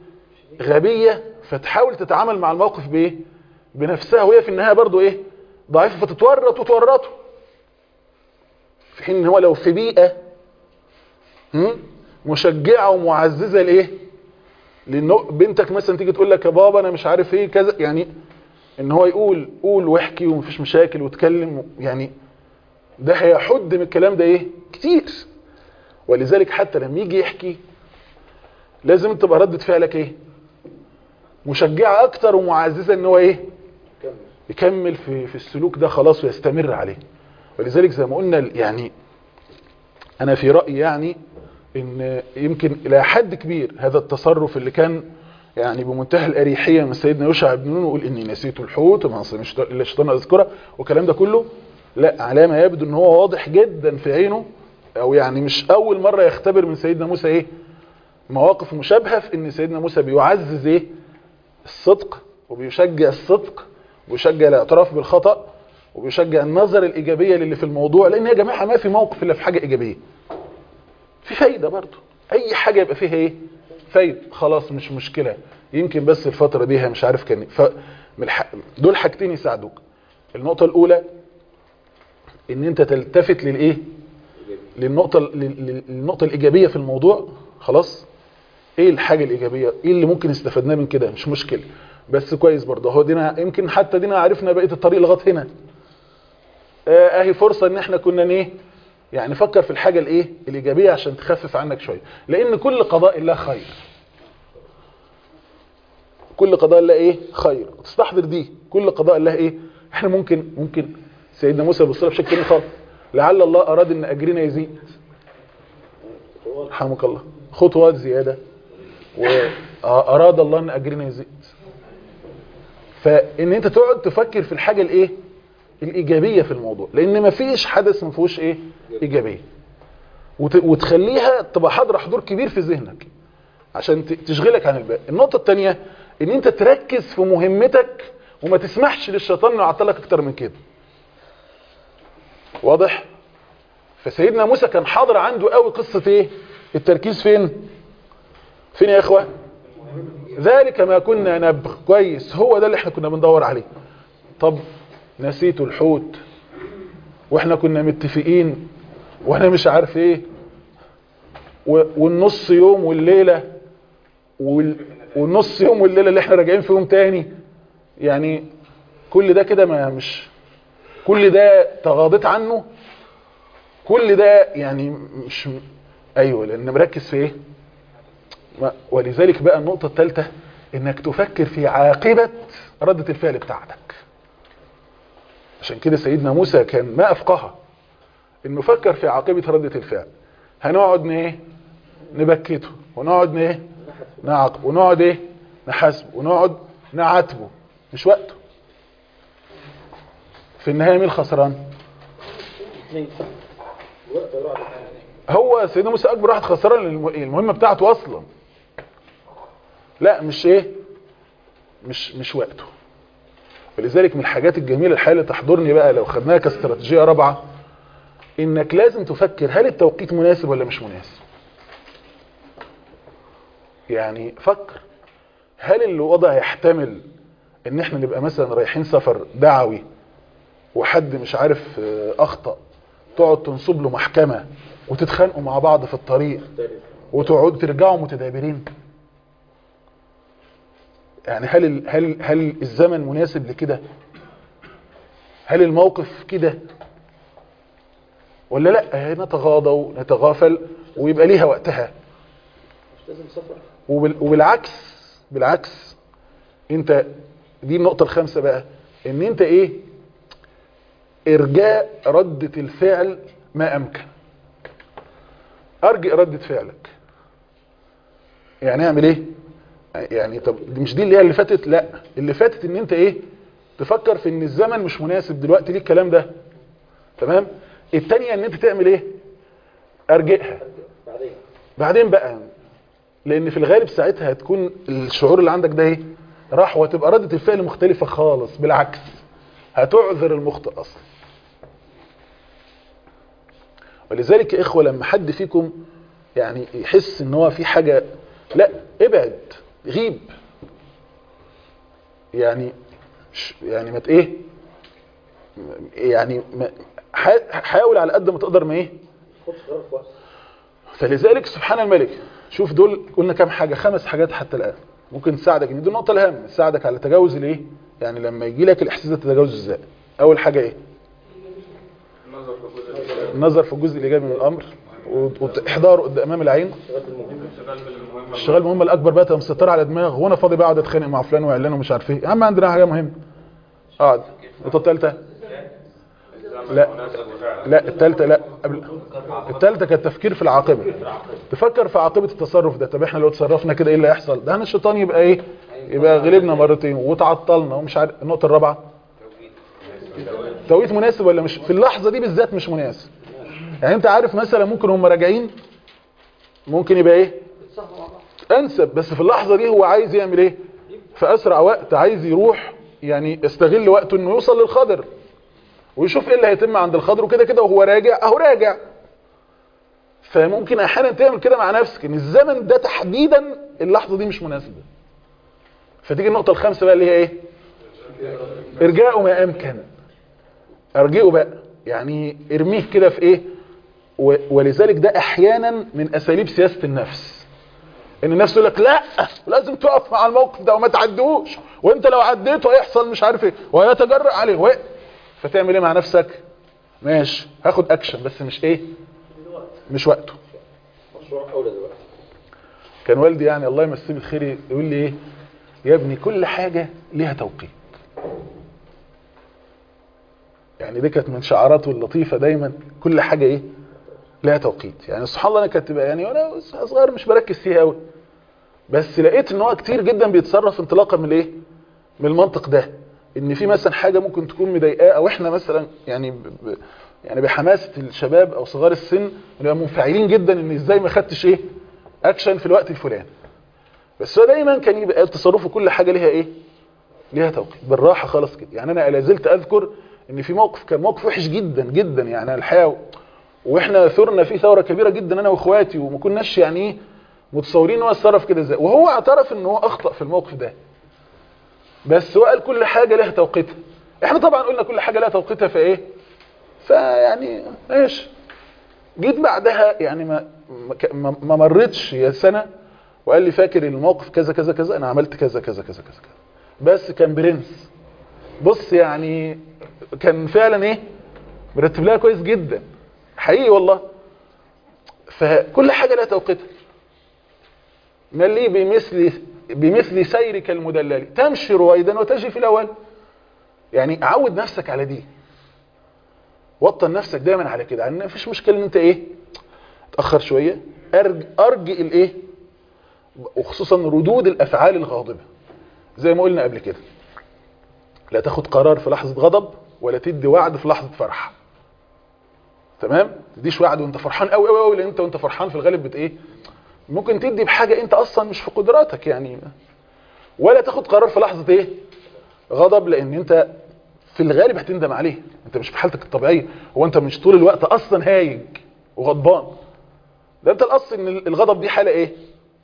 غبية فتحاول تتعامل مع الموقف بايه بنفسها وهي في النهاية برضو ايه ضعيفة فتتورط وتورطه في حين ان هو لو في بيئة هم؟ مشجعة ومعززة لايه لانه بنتك مثلا تيجي تقول لك يا بابا انا مش عارف ايه كذا يعني ان هو يقول قول واحكي ومفيش مشاكل واتكلم يعني ده هيحد من الكلام ده ايه كتير ولذلك حتى لما يجي يحكي لازم تبقى ردة فعلك ايه مشجعة اكتر ومعززة ان هو ايه يكمل في, في السلوك ده خلاص ويستمر عليه ولذلك زي ما قلنا يعني انا في رأيي يعني ان يمكن الى حد كبير هذا التصرف اللي كان يعني بمنتهى الاريحيه من سيدنا يوشع بن نون ويقول اني نسيت الحوت وما نسيت الا الشيطان اذكره والكلام ده كله لا على ما يبدو ان هو واضح جدا في عينه او يعني مش اول مره يختبر من سيدنا موسى ايه مواقف مشابهه في ان سيدنا موسى بيعزز ايه الصدق وبيشجع الصدق وبيشجع الاعتراف بالخطا وبيشجع النظر الايجابيه للي في الموضوع لان يا جماعه ما في موقف الا في حاجه ايجابيه في فايده برضه اي حاجه يبقى فيها ايه فايده خلاص مش مشكله يمكن بس الفتره دي هي مش عارف كان ف... من الح... دول حاجتين يساعدوك النقطه الاولى ان انت تلتفت للايه للنقطه لل- للنقطه الايجابيه في الموضوع خلاص ايه الحاجه الايجابيه ايه اللي ممكن استفدناه من كده مش مشكله بس كويس برضه هو دينا يمكن حتى دينا عرفنا بقيه الطريق لغايه هنا آه، اهي فرصه ان احنا كنا ايه يعني فكر في الحاجه الايه الايجابيه عشان تخفف عنك شويه لان كل قضاء الله خير كل قضاء الله ايه خير وتستحضر دي كل قضاء الله ايه احنا ممكن ممكن سيدنا موسى بيبص لها بشكل تاني خالص لعل الله اراد ان اجرنا يزيد رحمك الله خطوات زياده واراد الله ان اجرنا يزيد فان انت تقعد تفكر في الحاجه الايه الايجابيه في الموضوع لان مفيش حدث ما فيهوش ايه ايجابيه وت- وتخليها تبقى حاضره حضور كبير في ذهنك عشان ت- تشغلك عن الباقي النقطه الثانيه ان انت تركز في مهمتك وما تسمحش للشيطان انه يعطلك اكتر من كده واضح فسيدنا موسى كان حاضر عنده قوي قصه ايه التركيز فين فين يا اخوه ذلك ما كنا نبغ كويس هو ده اللي احنا كنا بندور عليه طب نسيت الحوت واحنا كنا متفقين وانا مش عارف ايه و- والنص يوم والليله وال- والنص يوم والليله اللي احنا راجعين فيهم تاني يعني كل ده كده ما مش كل ده تغاضيت عنه كل ده يعني مش ايوه لان مركز في ايه ما- ولذلك بقى النقطه الثالثه انك تفكر في عاقبه رده الفعل بتاعتك عشان كده سيدنا موسى كان ما افقهه انه فكر في عاقبه رده الفعل هنقعد ن- ايه نبكته ونقعد ن- ايه نعاقب ونقعد ايه نحاسبه ونقعد نعاتبه مش وقته في النهايه مين الخسران هو سيدنا موسى اكبر واحد خسران لأن الم- المهمه بتاعته اصلا لا مش ايه مش مش وقته ولذلك من الحاجات الجميله الحقيقه اللي تحضرني بقى لو خدناها كاستراتيجيه رابعه انك لازم تفكر هل التوقيت مناسب ولا مش مناسب يعني فكر هل الوضع يحتمل ان احنا نبقى مثلا رايحين سفر دعوي وحد مش عارف آه، اخطأ تقعد تنصب له محكمة وتتخانقوا مع بعض في الطريق وتقعدوا ترجعوا متدابرين يعني هل ال- هل هل الزمن مناسب لكده هل الموقف كده ولا لا نتغاضى ونتغافل ويبقى ليها وقتها وبال- وبالعكس بالعكس انت دي النقطة الخامسة بقى ان انت ايه ارجاء ردة الفعل ما امكن ارجئ ردة فعلك يعني اعمل ايه يعني طب دي مش دي اللي هي اللي فاتت لا اللي فاتت ان انت ايه تفكر في ان الزمن مش مناسب دلوقتي ليه الكلام ده تمام التانية ان انت تعمل ايه ارجئها بعدين بعدين بقى لان في الغالب ساعتها هتكون الشعور اللي عندك ده ايه راح وهتبقى ردة الفعل مختلفة خالص بالعكس هتعذر المخطئ اصلا ولذلك يا اخوة لما حد فيكم يعني يحس ان هو في حاجة لا ابعد غيب يعني ش- يعني ما ت- ايه يعني ما- حا- حاول على قد ما تقدر ما ايه فلذلك سبحان الملك شوف دول قلنا كام حاجة خمس حاجات حتى الآن ممكن تساعدك ان دي النقطة الأهم تساعدك على تجاوز الايه يعني لما يجي لك الإحساس ده تتجاوزه ازاي أول حاجة ايه النظر في الجزء الإيجابي النظر في الجزء الإيجابي من الأمر وإحضاره قدام أمام العين الانشغال بالمهمة الشغال المهم الأكبر بقى تبقى مسيطرة على دماغ وانا فاضي بقعد اتخانق مع فلان وعلان ومش عارف ايه يا عم عندنا حاجة مهمة اقعد النقطة الثالثة لا لا الثالثة لا قبل الثالثة كانت تفكير في العاقبة تفكر في عاقبة التصرف ده طب احنا لو تصرفنا كده ايه اللي هيحصل ده احنا الشيطان يبقى ايه يبقى غلبنا مرتين وتعطلنا ومش عارف النقطة الرابعة توقيت مناسب ولا مش في اللحظة دي بالذات مش مناسب يعني انت عارف مثلا ممكن هم راجعين ممكن يبقى ايه انسب بس في اللحظة دي هو عايز يعمل ايه في اسرع وقت عايز يروح يعني يستغل وقته انه يوصل للخضر ويشوف ايه اللي هيتم عند الخضر وكده كده وهو راجع اهو راجع فممكن احيانا تعمل كده مع نفسك ان الزمن ده تحديدا اللحظة دي مش مناسبة فتيجي النقطة الخامسة بقى اللي هي ايه ارجاء ما امكن ارجئه بقى يعني ارميه كده في ايه و- ولذلك ده احيانا من اساليب سياسة النفس ان النفس يقول لك لا لازم تقف مع الموقف ده وما تعدوش وانت لو عديته هيحصل مش عارف ايه وهيتجرأ عليه و... فتعمل ايه مع نفسك ماشي هاخد اكشن بس مش ايه مش وقته مشروع اولى دلوقتي كان والدي يعني الله يمسيه بالخير يقول لي ايه يا ابني كل حاجة ليها توقيت يعني دي كانت من شعاراته اللطيفة دايما كل حاجة ايه لها توقيت يعني سبحان الله انا كنت بقى يعني وانا صغير مش بركز فيها قوي بس لقيت ان هو كتير جدا بيتصرف انطلاقا من الايه من المنطق ده ان في مثلا حاجة ممكن تكون مضايقاه او احنا مثلا يعني ب... ب... يعني بحماسة الشباب او صغار السن نبقى منفعلين جدا ان ازاي ما خدتش ايه اكشن في الوقت الفلاني بس هو دايما كان يبقى تصرفه كل حاجة ليها ايه ليها توقيت بالراحة خالص كده يعني انا لا زلت اذكر ان في موقف كان موقف وحش جدا جدا يعني الحقيقة واحنا ثرنا فيه ثورة كبيرة جدا انا واخواتي وما كناش يعني ايه متصورين ان هو اتصرف كده ازاي وهو اعترف ان هو اخطأ في الموقف ده بس هو قال كل حاجة لها توقيتها احنا طبعا قلنا كل حاجة لها توقيتها فايه فيعني ايش جيت بعدها يعني ما ما, ما مرتش يا سنة وقال لي فاكر الموقف كذا كذا كذا انا عملت كذا كذا كذا كذا كذا بس كان برنس بص يعني كان فعلا ايه مرتب لها كويس جدا حقيقي والله فكل حاجة لها توقيتها ما لي بمثل بمثل سيرك المدلل تمشي رويدا وتجي في الاول يعني عود نفسك على دي وطن نفسك دايما على كده يعني مفيش مشكله ان انت ايه تاخر شويه ارج ارجئ الايه وخصوصا ردود الافعال الغاضبه زي ما قلنا قبل كده لا تاخد قرار في لحظه غضب ولا تدي وعد في لحظه فرح تمام تديش وعد وانت فرحان قوي قوي قوي لان انت وانت فرحان في الغالب بت ايه ممكن تدي بحاجه انت اصلا مش في قدراتك يعني ولا تاخد قرار في لحظه ايه غضب لان انت في الغالب هتندم عليه انت مش في حالتك الطبيعيه هو انت مش طول الوقت اصلا هايج وغضبان ده انت الاصل ان الغضب دي حاله ايه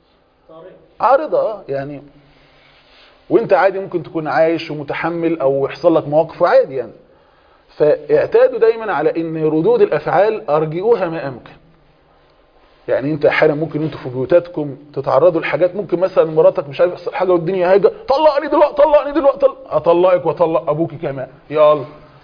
عارضه اه يعني وانت عادي ممكن تكون عايش ومتحمل او يحصل لك مواقف عادي يعني فاعتادوا دايما على ان ردود الافعال ارجئوها ما امكن يعني انت احيانا ممكن انتوا في بيوتاتكم تتعرضوا لحاجات ممكن مثلا مراتك مش عارف يحصل حاجه والدنيا هايجه طلقني دلوقتي طلقني دلوقتي طلق. اطلقك واطلق ابوكي كمان يلا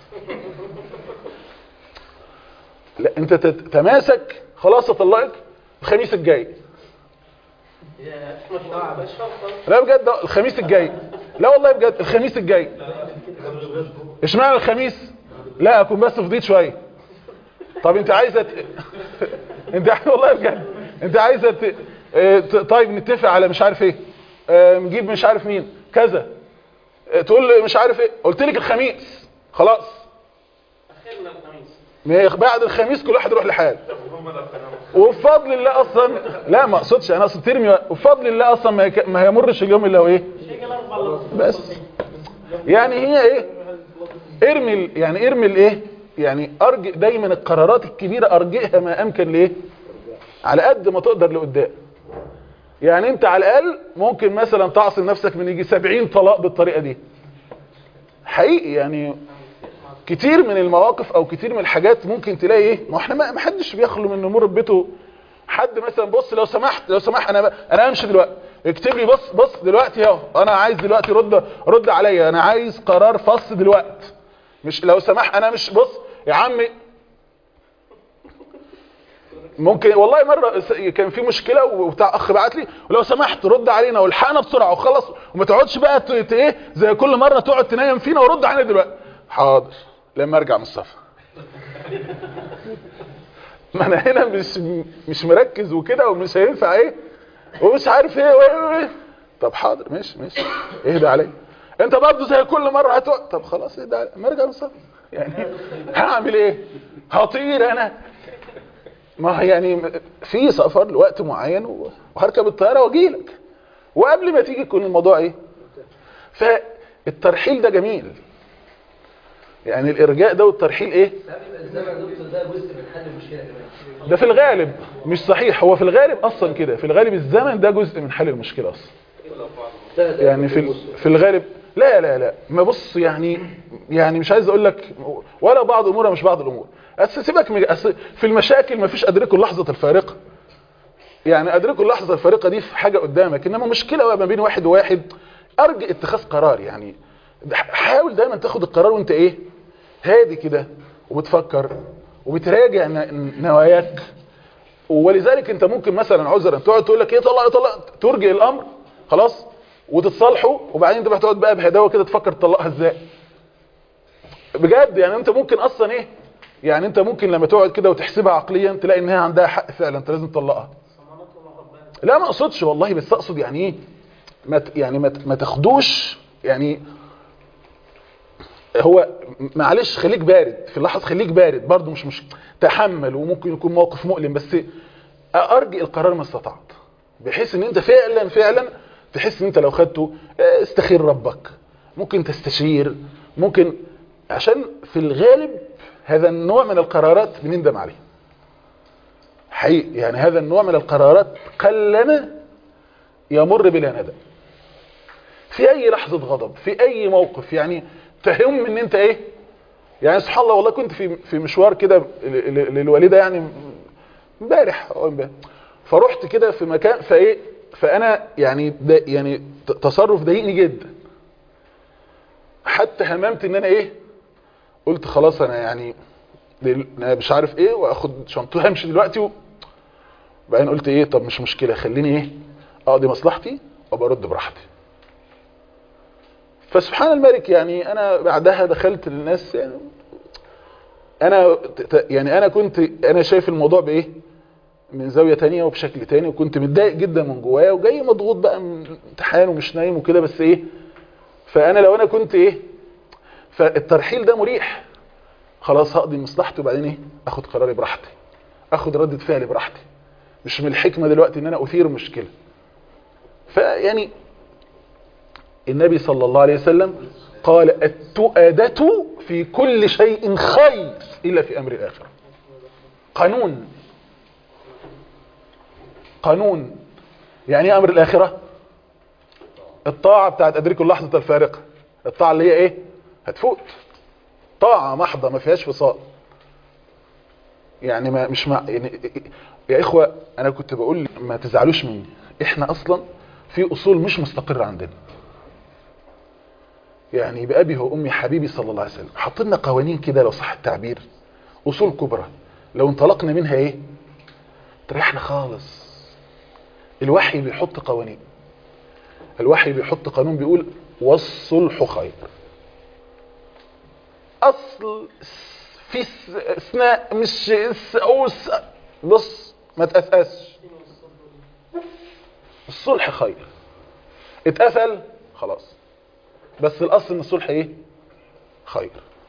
لا انت تتماسك خلاص اطلقك الخميس الجاي يا احمد طبعا مش لا بجد الخميس الجاي لا والله بجد الخميس الجاي اشمعنى الخميس لا اكون بس فضيت شويه طب انت عايزه ت... انت والله بجد انت عايزه ت... اه، ت- طيب نتفق على مش عارف ايه اه، نجيب مش عارف مين كذا اه، تقول لي مش عارف ايه قلت لك الخميس خلاص اخرنا الخميس ما- بعد الخميس كل واحد يروح لحاله وبفضل الله اصلا لا ما اقصدش انا اقصد ترمي وبفضل الله اصلا ما, يك... ما هيمرش اليوم الا وايه بس يعني هي ايه ارمي ال- يعني ارمي الايه يعني ارجئ دايما القرارات الكبيره ارجئها ما امكن لايه على قد ما تقدر لقدام يعني انت على الاقل ممكن مثلا تعصم نفسك من يجي 70 طلاق بالطريقه دي حقيقي يعني كتير من المواقف او كتير من الحاجات ممكن تلاقي ايه ما احنا ما ما حدش بيخلو من امور بيته حد مثلا بص لو سمحت لو سمحت انا انا همشي دلوقتي اكتب لي بص بص دلوقتي اهو انا عايز دلوقتي رد رد عليا انا عايز قرار فصل دلوقتي مش لو سمح انا مش بص يا عمي ممكن والله مره س- كان في مشكله وبتاع اخ بعت لي ولو سمحت رد علينا والحقنا بسرعه وخلص وما تقعدش بقى ت- ت- ايه زي كل مره تقعد تنام فينا ورد علينا دلوقتي حاضر لما ارجع من السفر ما انا هنا مش مش مركز وكده ومش هينفع ايه ومش عارف ايه وايه وايه طب حاضر ماشي ماشي اهدى عليا انت برضه زي كل مره هتقعد طب خلاص اهدى عليا ما ارجع من السفر يعني هعمل ايه هطير انا ما هي يعني في سفر لوقت معين وهركب الطياره واجي لك وقبل ما تيجي يكون الموضوع ايه فالترحيل ده جميل يعني الارجاء ده والترحيل ايه الزمن يا دكتور ده جزء من حل المشكله كمان ده في الغالب مش صحيح هو في الغالب اصلا كده في الغالب الزمن ده جزء من حل المشكله اصلا يعني في ال- في الغالب لا لا لا ما بص يعني يعني مش عايز اقول لك ولا بعض امورها مش بعض الامور أس سيبك من أس في المشاكل ما فيش ادركوا اللحظه الفارقه يعني ادركوا اللحظه الفارقه دي في حاجه قدامك انما مشكله بقى ما بين واحد وواحد ارجع اتخاذ قرار يعني حاول دايما تاخد القرار وانت ايه هادي كده وبتفكر وبتراجع ن- نواياك ولذلك انت ممكن مثلا عذرا تقعد تقول لك ايه طلع طلع ترجع الامر خلاص وتتصالحوا وبعدين انت بقى تقعد بقى بهداوه كده تفكر تطلقها ازاي بجد يعني انت ممكن اصلا ايه يعني انت ممكن لما تقعد كده وتحسبها عقليا تلاقي ان هي عندها حق فعلا انت لازم تطلقها لا ما اقصدش والله بس اقصد يعني ايه ما ت- يعني ما ت- ما تاخدوش يعني هو معلش خليك بارد في اللحظه خليك بارد برضه مش مش تحمل وممكن يكون موقف مؤلم بس ارجئ القرار ما استطعت بحيث ان انت فعلا فعلا تحس ان انت لو خدته اه، استخير ربك ممكن تستشير ممكن عشان في الغالب هذا النوع من القرارات بنندم عليه حقيقي يعني هذا النوع من القرارات قلما يمر بلا ندم في اي لحظة غضب في اي موقف يعني تهم ان انت ايه يعني سبحان الله والله كنت في في مشوار كده ل- ل- للوالده يعني امبارح او امبارح فرحت كده في مكان فايه فانا يعني دا يعني ت- تصرف ضايقني جدا حتى هممت ان انا ايه قلت خلاص انا يعني دل- أنا مش عارف ايه واخد شنطه همشي دلوقتي و... بعدين قلت ايه طب مش مشكله خليني ايه اقضي مصلحتي وبرد براحتي فسبحان الملك يعني انا بعدها دخلت للناس يعني انا ت- ت- يعني انا كنت انا شايف الموضوع بايه من زاويه تانية وبشكل تاني وكنت متضايق جدا من جوايا وجاي مضغوط بقى من امتحان ومش نايم وكده بس ايه فانا لو انا كنت ايه فالترحيل ده مريح خلاص هقضي مصلحتي وبعدين ايه اخد قراري براحتي اخد ردة فعلي براحتي مش من الحكمة دلوقتي ان انا اثير مشكلة فيعني النبي صلى الله عليه وسلم قال التؤدة في كل شيء خير الا في امر الاخرة قانون قانون يعني ايه امر الاخرة الطاعة بتاعت ادركوا اللحظة الفارقة الطاعة اللي هي ايه هتفوت طاعة محضة ما فيهاش فصال يعني ما مش مع يعني يا اخوة انا كنت بقول ما تزعلوش مني احنا اصلا في اصول مش مستقرة عندنا يعني بأبي وأمي حبيبي صلى الله عليه وسلم حطلنا قوانين كده لو صح التعبير أصول كبرى لو انطلقنا منها ايه تريحنا خالص الوحي بيحط قوانين الوحي بيحط قانون بيقول والصلح خير اصل في س- اثناء مش س- او س- بص ما تأسأسش الصلح خير اتقفل خلاص بس الاصل ان الصلح ايه خير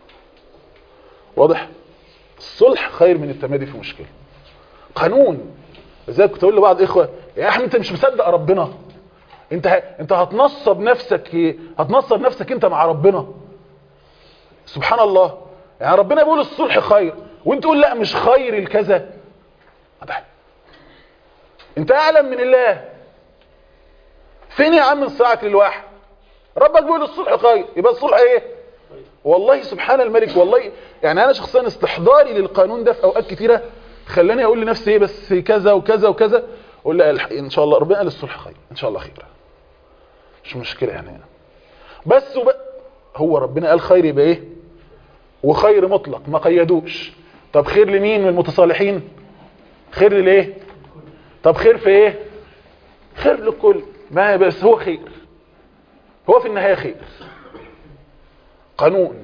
واضح الصلح خير من التمادي في مشكله قانون ازاي كنت اقول لبعض اخوه يا احمد انت مش مصدق ربنا انت ه... انت هتنصب نفسك ايه هتنصب نفسك انت مع ربنا سبحان الله يعني ربنا بيقول الصلح خير وانت تقول لا مش خير الكذا واضح انت اعلم من الله فين يا عم صراعك للواحد ربك بيقول الصلح خير يبقى الصلح ايه والله سبحان الملك والله يعني انا شخصيا استحضاري للقانون ده في اوقات كتيره خلاني اقول لنفسي ايه بس كذا وكذا وكذا اقول لا الح- ان شاء الله ربنا قال الصلح خير ان شاء الله خير مش مشكله يعني بس وب... هو ربنا قال خير يبقى ايه وخير مطلق ما قيدوش طب خير لمين من المتصالحين خير للايه طب خير في ايه خير للكل ما بس هو خير هو في النهايه خير قانون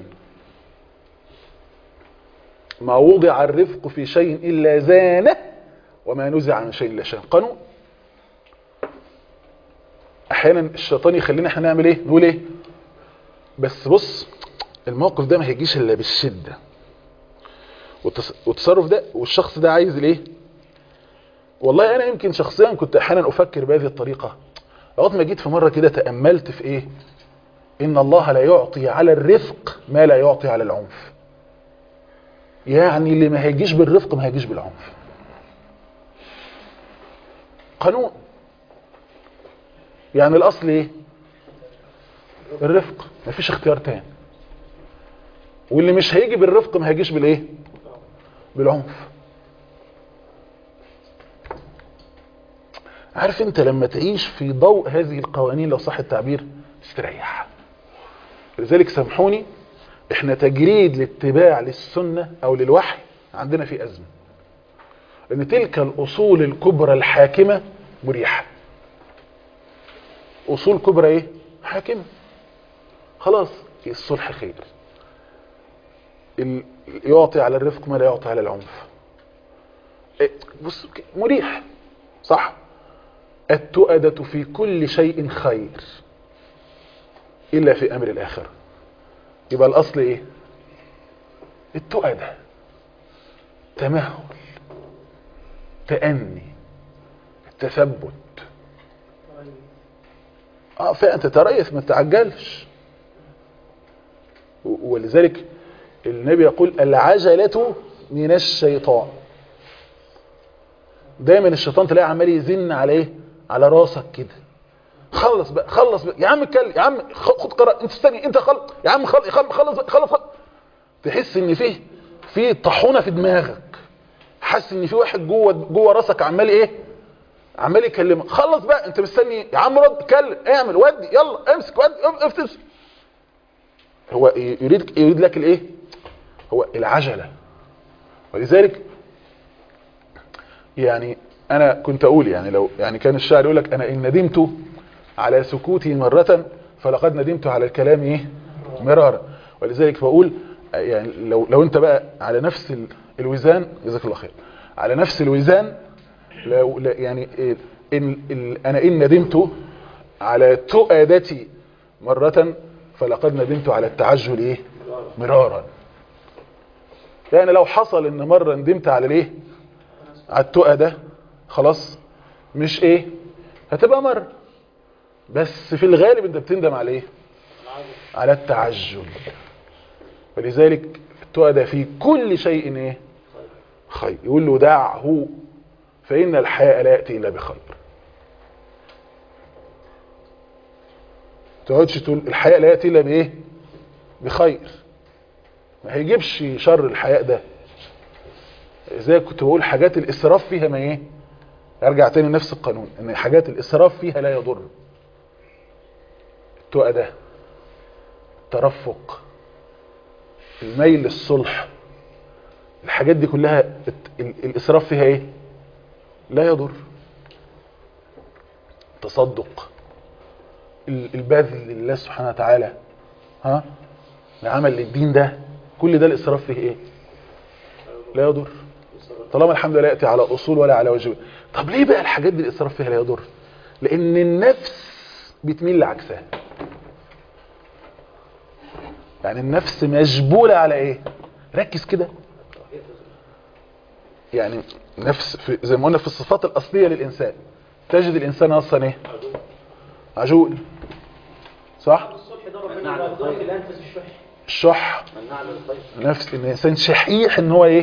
ما وضع الرفق في شيء الا زانه وما نزع من شيء الا شان قانون احيانا الشيطان يخلينا احنا نعمل ايه نقول ايه بس بص الموقف ده ما هيجيش الا بالشده والتص- والتصرف ده والشخص ده عايز الايه والله انا يمكن شخصيا كنت احيانا افكر بهذه الطريقه لغايه ما جيت في مره كده تاملت في ايه ان الله لا يعطي على الرفق ما لا يعطي على العنف يعني اللي ما هيجيش بالرفق ما هيجيش بالعنف قانون يعني الاصل ايه الرفق مفيش اختيار تاني واللي مش هيجي بالرفق ما هيجيش بالايه بالعنف عارف انت لما تعيش في ضوء هذه القوانين لو صح التعبير استريح لذلك سامحوني احنا تجريد الاتباع للسنة او للوحي عندنا في ازمة لان تلك الاصول الكبرى الحاكمة مريحة اصول كبرى ايه حاكمة خلاص الصلح خير ال- يعطي على الرفق ما لا يعطي على العنف إيه، بص ك- مريح صح التؤدة في كل شيء خير إلا في أمر الآخرة يبقى الأصل إيه التؤدة تمهل تأني التثبت اه فانت تريث ما تعجلش و- ولذلك النبي يقول العجلة من الشيطان دايما الشيطان تلاقيه عمال يزن على ايه على راسك كده خلص بقى خلص بقى يا عم اتكلم يا عم خ- خد قرار انت استني انت خلص يا عم خلص خلص خلص بقى، خلص, خلص. تحس ان فيه في طاحونه في دماغك حاسس ان في واحد جوه جوه راسك عمال ايه عمال يكلمك خلص بقى انت مستني يا عم رد اتكلم اعمل ودي يلا امسك ودي اف- اف- اف- هو يريد يريد لك الايه هو العجله ولذلك يعني انا كنت اقول يعني لو يعني كان الشاعر يقول لك انا ان ندمت على سكوتي مرة فلقد ندمت على الكلام ايه مرارا ولذلك بقول يعني لو لو انت بقى على نفس ال- الوزان جزاك الله خير على نفس الوزان لو لا- يعني إيه إن ال- انا ان ندمت على تؤادتي مرة فلقد ندمت على التعجل ايه مرارا يعني لو حصل ان مرة ندمت على الايه على التؤدة خلاص مش ايه هتبقى مرة بس في الغالب انت بتندم على ايه على التعجل ولذلك التؤدة في كل شيء ايه خير يقول له دعه فإن الحياء لا يأتي إلا بخير تقعدش تقول الحياء لا يأتي إلا بإيه بخير ما هيجيبش شر الحياء ده زي كنت بقول حاجات الإسراف فيها ما إيه ارجع تاني لنفس القانون ان حاجات الإسراف فيها لا يضر التقى ده الترفق الميل للصلح الحاجات دي كلها الت- ال- الإسراف فيها إيه لا يضر تصدق ال- البذل لله سبحانه وتعالى ها العمل للدين ده كل ده الإسراف فيه إيه لا يضر طالما الحمد لله يأتي على أصول ولا على وجه طب ليه بقى الحاجات دي الإسراف فيها لا يضر لأن النفس بتميل لعكسها يعني النفس مجبولة على ايه ركز كده يعني نفس في زي ما قلنا في الصفات الأصلية للإنسان تجد الإنسان أصلا ايه عجول صح الصلح ده ربنا بيقدره في الانفس الشح الشح منع للخير نفس ان الانسان شحيح ان هو ايه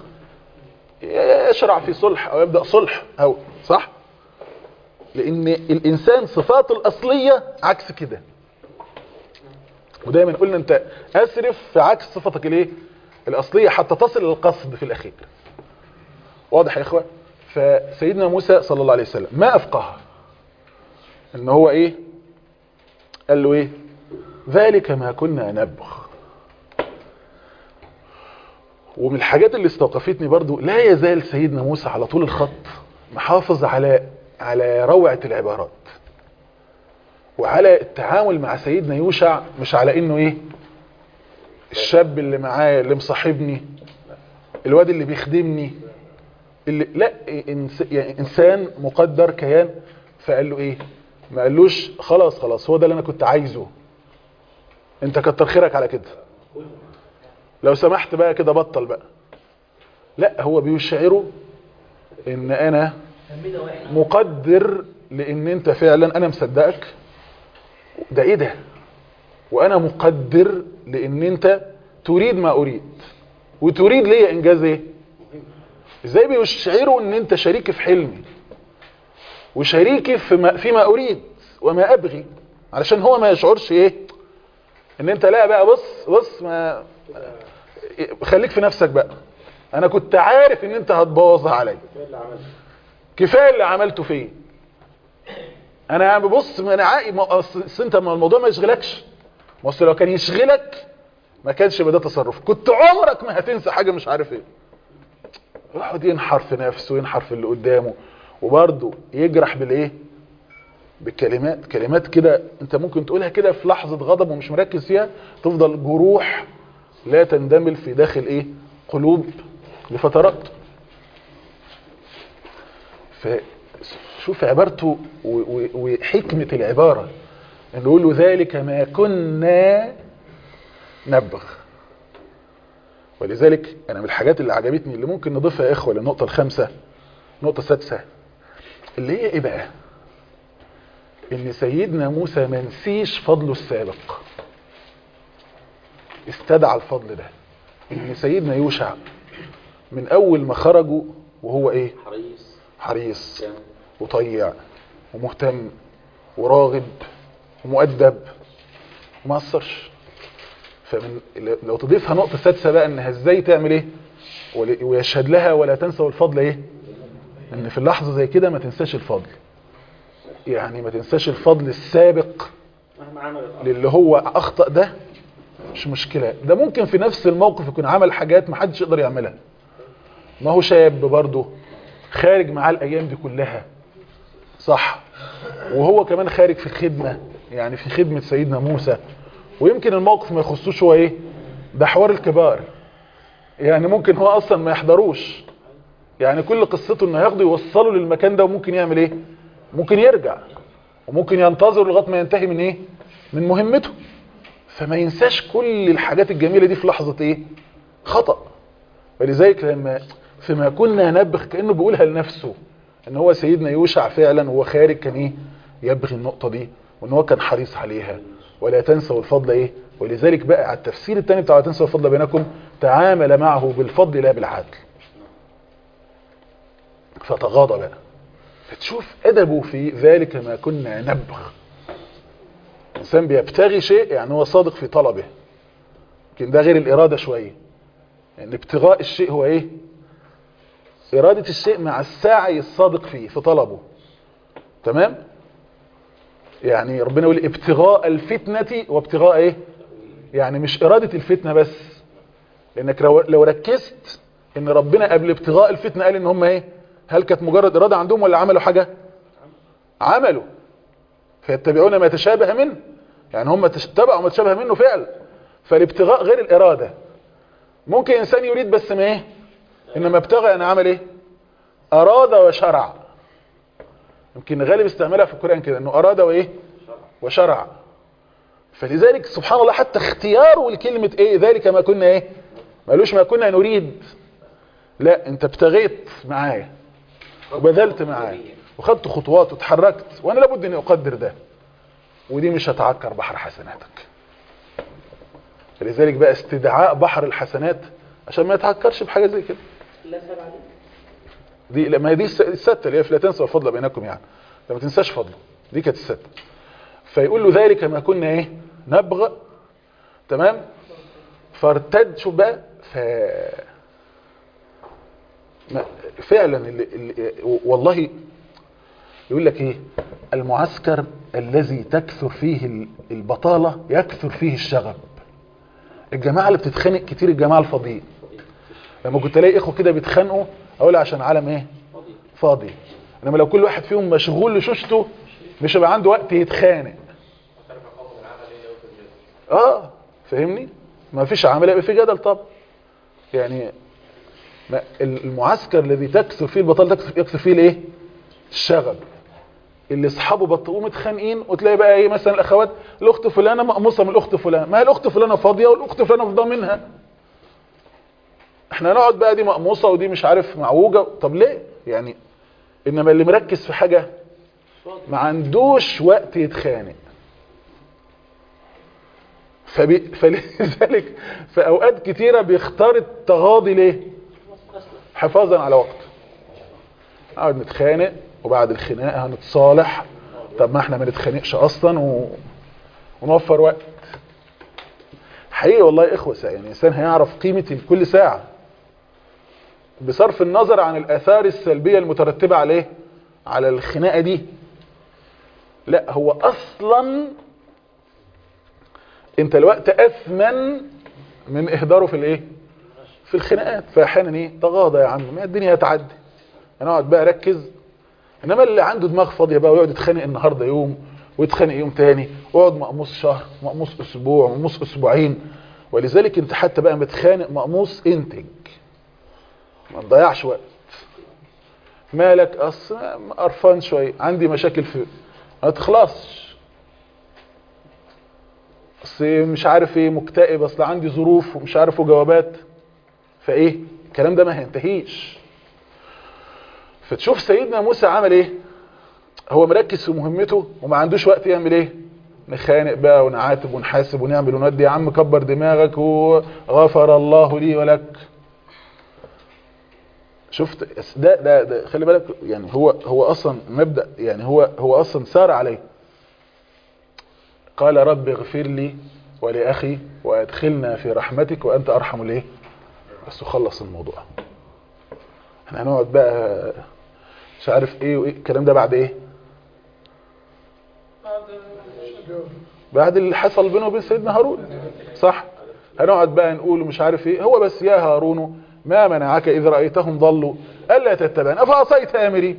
يشرع في صلح او يبدا صلح او صح لان الانسان صفاته الاصليه عكس كده ودايما قلنا انت اسرف في عكس صفتك الايه الاصليه حتى تصل للقصد في الاخير واضح يا اخوه فسيدنا موسى صلى الله عليه وسلم ما افقه ان هو ايه قال له ايه ذلك ما كنا نبغ ومن الحاجات اللي استوقفتني برضو لا يزال سيدنا موسى على طول الخط محافظ على على روعة العبارات وعلى التعامل مع سيدنا يوشع مش على انه ايه الشاب اللي معايا اللي مصاحبني الواد اللي بيخدمني اللي لا إنس يعني انسان مقدر كيان فقال له ايه ما قالوش خلاص خلاص هو ده اللي انا كنت عايزه انت كتر خيرك على كده لو سمحت بقى كده بطل بقى لا هو بيشعره ان انا مقدر لان انت فعلا انا مصدقك ده ايه ده وانا مقدر لان انت تريد ما اريد وتريد ليا انجاز ايه ازاي بيشعروا ان انت شريكي في حلمي وشريكي فيما, فيما اريد وما ابغي علشان هو ما يشعرش ايه ان انت لا بقى بص بص ما خليك في نفسك بقى انا كنت عارف ان انت هتبوظها عليا كفايه اللي عملته فيه انا يعني بص ما انا عاقي ما اصل أصل انت ما الموضوع ما يشغلكش ما اصل لو كان يشغلك ما كانش يبقى ده تصرف كنت عمرك ما هتنسى حاجه مش عارف ايه يقعد ينحر في نفسه وينحر في اللي قدامه وبرضه يجرح بالايه بالكلمات كلمات كده انت ممكن تقولها كده في لحظه غضب ومش مركز فيها تفضل جروح لا تندمل في داخل ايه قلوب لفترات فشوف عبارته و- و- وحكمة العبارة ان نقول له ذلك ما كنا نبغ ولذلك انا من الحاجات اللي عجبتني اللي ممكن نضيفها يا اخوة للنقطة الخامسة نقطة السادسة اللي هي ايه بقى ان سيدنا موسى منسيش فضله السابق استدعى الفضل ده ان سيدنا يوشع من اول ما خرجوا وهو ايه حريص حريص كان وطيع ومهتم وراغب ومؤدب وما قصرش فمن لو تضيفها نقطة سادسة بقى انها ازاي تعمل ايه ول- ويشهد لها ولا تنسوا الفضل ايه ان في اللحظة زي كده ما تنساش الفضل يعني ما تنساش الفضل السابق مهما عمل الأرض للي هو اخطأ ده مش مشكلة ده ممكن في نفس الموقف يكون عمل حاجات ما حدش يقدر يعملها ما هو شاب برضه خارج معاه الايام دي كلها صح وهو كمان خارج في خدمة يعني في خدمة سيدنا موسى ويمكن الموقف ما يخصوش هو ايه ده حوار الكبار يعني ممكن هو اصلا ما يحضروش يعني كل قصته انه ياخده يوصله للمكان ده وممكن يعمل ايه ممكن يرجع وممكن ينتظر لغايه ما ينتهي من ايه من مهمته فما ينساش كل الحاجات الجميله دي في لحظه ايه خطأ ولذلك لما فيما كنا نبغ كانه بيقولها لنفسه ان هو سيدنا يوشع فعلا وهو خارج كان ايه يبغي النقطه دي وان هو كان حريص عليها ولا تنسوا الفضل ايه ولذلك بقى على التفسير الثاني بتاع لا تنسوا الفضل بينكم تعامل معه بالفضل لا بالعدل فتغاضى بقى فتشوف ادبه في ذلك ما كنا نبغ الانسان بيبتغي شيء يعني هو صادق في طلبه لكن ده غير الاراده شويه يعني ابتغاء الشيء هو ايه إرادة الشيء مع السعي الصادق فيه في طلبه تمام يعني ربنا يقول ابتغاء الفتنة وابتغاء ايه يعني مش إرادة الفتنة بس لأنك لو لو ركزت ان ربنا قبل ابتغاء الفتنة قال ان هم ايه هل كانت مجرد إرادة عندهم ولا عملوا حاجة عملوا فيتبعون ما تشابه منه يعني هم تبعوا ما تشابه منه فعل فالابتغاء غير الإرادة ممكن إنسان يريد بس ما ايه انما ابتغى انا عمل ايه اراد وشرع يمكن غالب استعمالها في القرآن كده انه اراد وايه وشرع فلذلك سبحان الله حتى اختياره لكلمة ايه ذلك ما كنا ايه ما قالوش ما كنا نريد لا انت ابتغيت معايا وبذلت معايا وخدت خطوات وتحركت وانا لابد اني اقدر ده ودي مش هتعكر بحر حسناتك فلذلك بقى استدعاء بحر الحسنات عشان ما يتعكرش بحاجة زي كده لا سبعة دي دي لا ما هي دي الس- الستة اللي هي في لا تنسوا الفضل بينكم يعني لا ما تنساش فضله دي كانت الستة فيقول له ذلك ما كنا ايه نبغى تمام فارتد شوف بقى ف ما- فعلا اللي اللي والله يقول لك ايه المعسكر الذي تكثر فيه ال- البطالة يكثر فيه الشغب الجماعة اللي بتتخانق كتير الجماعة الفاضيين لما كنت الاقي اخوه كده بيتخانقوا اقول عشان عالم ايه فاضي انما لو كل واحد فيهم مشغول لشوشته مش هيبقى عنده وقت يتخانق اه فاهمني ما فيش عمل يبقى في جدل طب يعني ما المعسكر الذي تكثر فيه البطاله تكثر يكثر فيه الايه الشغب اللي اصحابه بطئوا متخانقين وتلاقي بقى ايه مثلا الاخوات الاخت فلانه مقموصه من الاخت فلانه ما هي الاخت فلانه فاضيه والاخت فلانه فاضيه منها احنا نقعد بقى دي مقموصه ودي مش عارف معوجه طب ليه يعني انما اللي مركز في حاجه ما عندوش وقت يتخانق فبي... فلذلك في اوقات كتيره بيختار التغاضي ليه حفاظا على وقت نقعد نتخانق وبعد الخناقه هنتصالح طب ما احنا ما نتخانقش اصلا و... ونوفر وقت حقيقي والله يا اخوه يعني الانسان هيعرف قيمه كل ساعه بصرف النظر عن الاثار السلبيه المترتبه عليه على الخناقه دي لا هو اصلا انت الوقت اثمن من اهداره في الايه في الخناقات فاحيانا ايه تغاضى يا عم ما الدنيا هتعدي انا اقعد بقى اركز انما اللي عنده دماغ فاضيه بقى ويقعد يتخانق النهارده يوم ويتخانق يوم تاني ويقعد مقموص شهر مقموص اسبوع مقموص اسبوعين ولذلك انت حتى بقى متخانق مقموص انتج ما تضيعش وقت مالك اصل قرفان شويه عندي مشاكل في ما تخلصش اصل مش عارف ايه مكتئب اصل عندي ظروف ومش عارف وجوابات فايه الكلام ده ما هينتهيش فتشوف سيدنا موسى عمل ايه هو مركز في مهمته وما عندوش وقت يعمل ايه نخانق بقى ونعاتب ونحاسب ونعمل ونودي يا عم كبر دماغك وغفر الله لي ولك شفت ده ده, ده خلي بالك يعني هو هو اصلا مبدا يعني هو هو اصلا سار عليه قال رب اغفر لي ولاخي وادخلنا في رحمتك وانت ارحم الايه بس خلص الموضوع احنا هنقعد بقى مش عارف ايه وايه الكلام ده بعد ايه بعد اللي حصل بينه وبين سيدنا هارون صح هنقعد بقى نقول مش عارف ايه هو بس يا هارون ما منعك اذ رايتهم ضلوا الا تتبعن افعصيت امري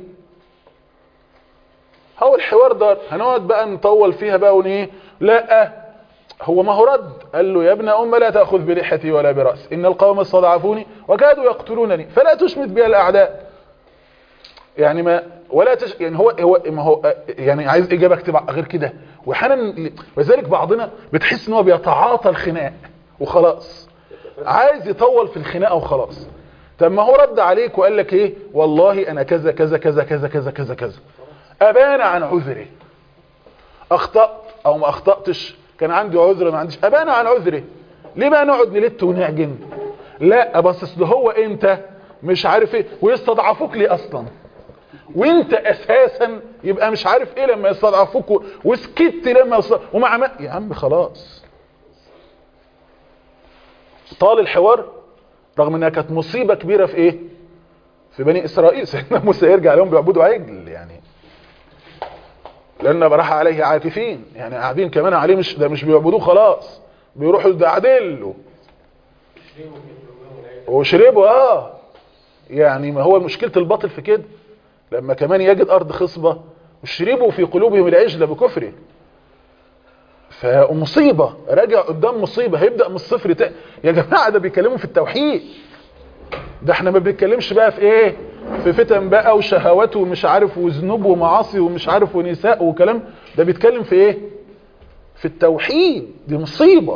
هو الحوار ده هنقعد بقى نطول فيها بقى ونيه لا هو ما هو رد قال له يا ابن ام لا تاخذ بلحيتي ولا براسي ان القوم استضعفوني وكادوا يقتلونني فلا تشمت بي الاعداء يعني ما ولا تش يعني هو هو ما هو يعني عايز اجابه اكتب غير كده واحيانا وذلك بعضنا بتحس ان هو بيتعاطى الخناق وخلاص عايز يطول في الخناقه وخلاص طب ما هو رد عليك وقال لك ايه والله انا كذا كذا كذا كذا كذا كذا كذا ابان عن عذري اخطات او ما اخطاتش كان عندي عذر ما عنديش ابان عن عذري ليه بقى نقعد نلت ونعجن لا بس اصل هو انت مش عارف ايه ويستضعفوك ليه اصلا وانت اساسا يبقى مش عارف ايه لما يستضعفوك وسكت لما يستضعف ومع ما يا عم خلاص طال الحوار رغم انها كانت مصيبة كبيرة في ايه في بني اسرائيل سيدنا موسى يرجع لهم بيعبدوا عجل يعني لان براح عليه عاكفين يعني قاعدين كمان عليه مش ده مش بيعبدوه خلاص بيروحوا ده عدله وشربوا اه يعني ما هو مشكلة الباطل في كده لما كمان يجد ارض خصبة وشربوا في قلوبهم العجلة بكفره فمصيبة راجع قدام مصيبة هيبدأ من الصفر تاني يا جماعة ده بيتكلموا في التوحيد ده احنا ما بنتكلمش بقى في ايه في فتن بقى وشهوات ومش عارف وذنوب ومعاصي ومش عارف ونساء وكلام ده بيتكلم في ايه في التوحيد دي مصيبة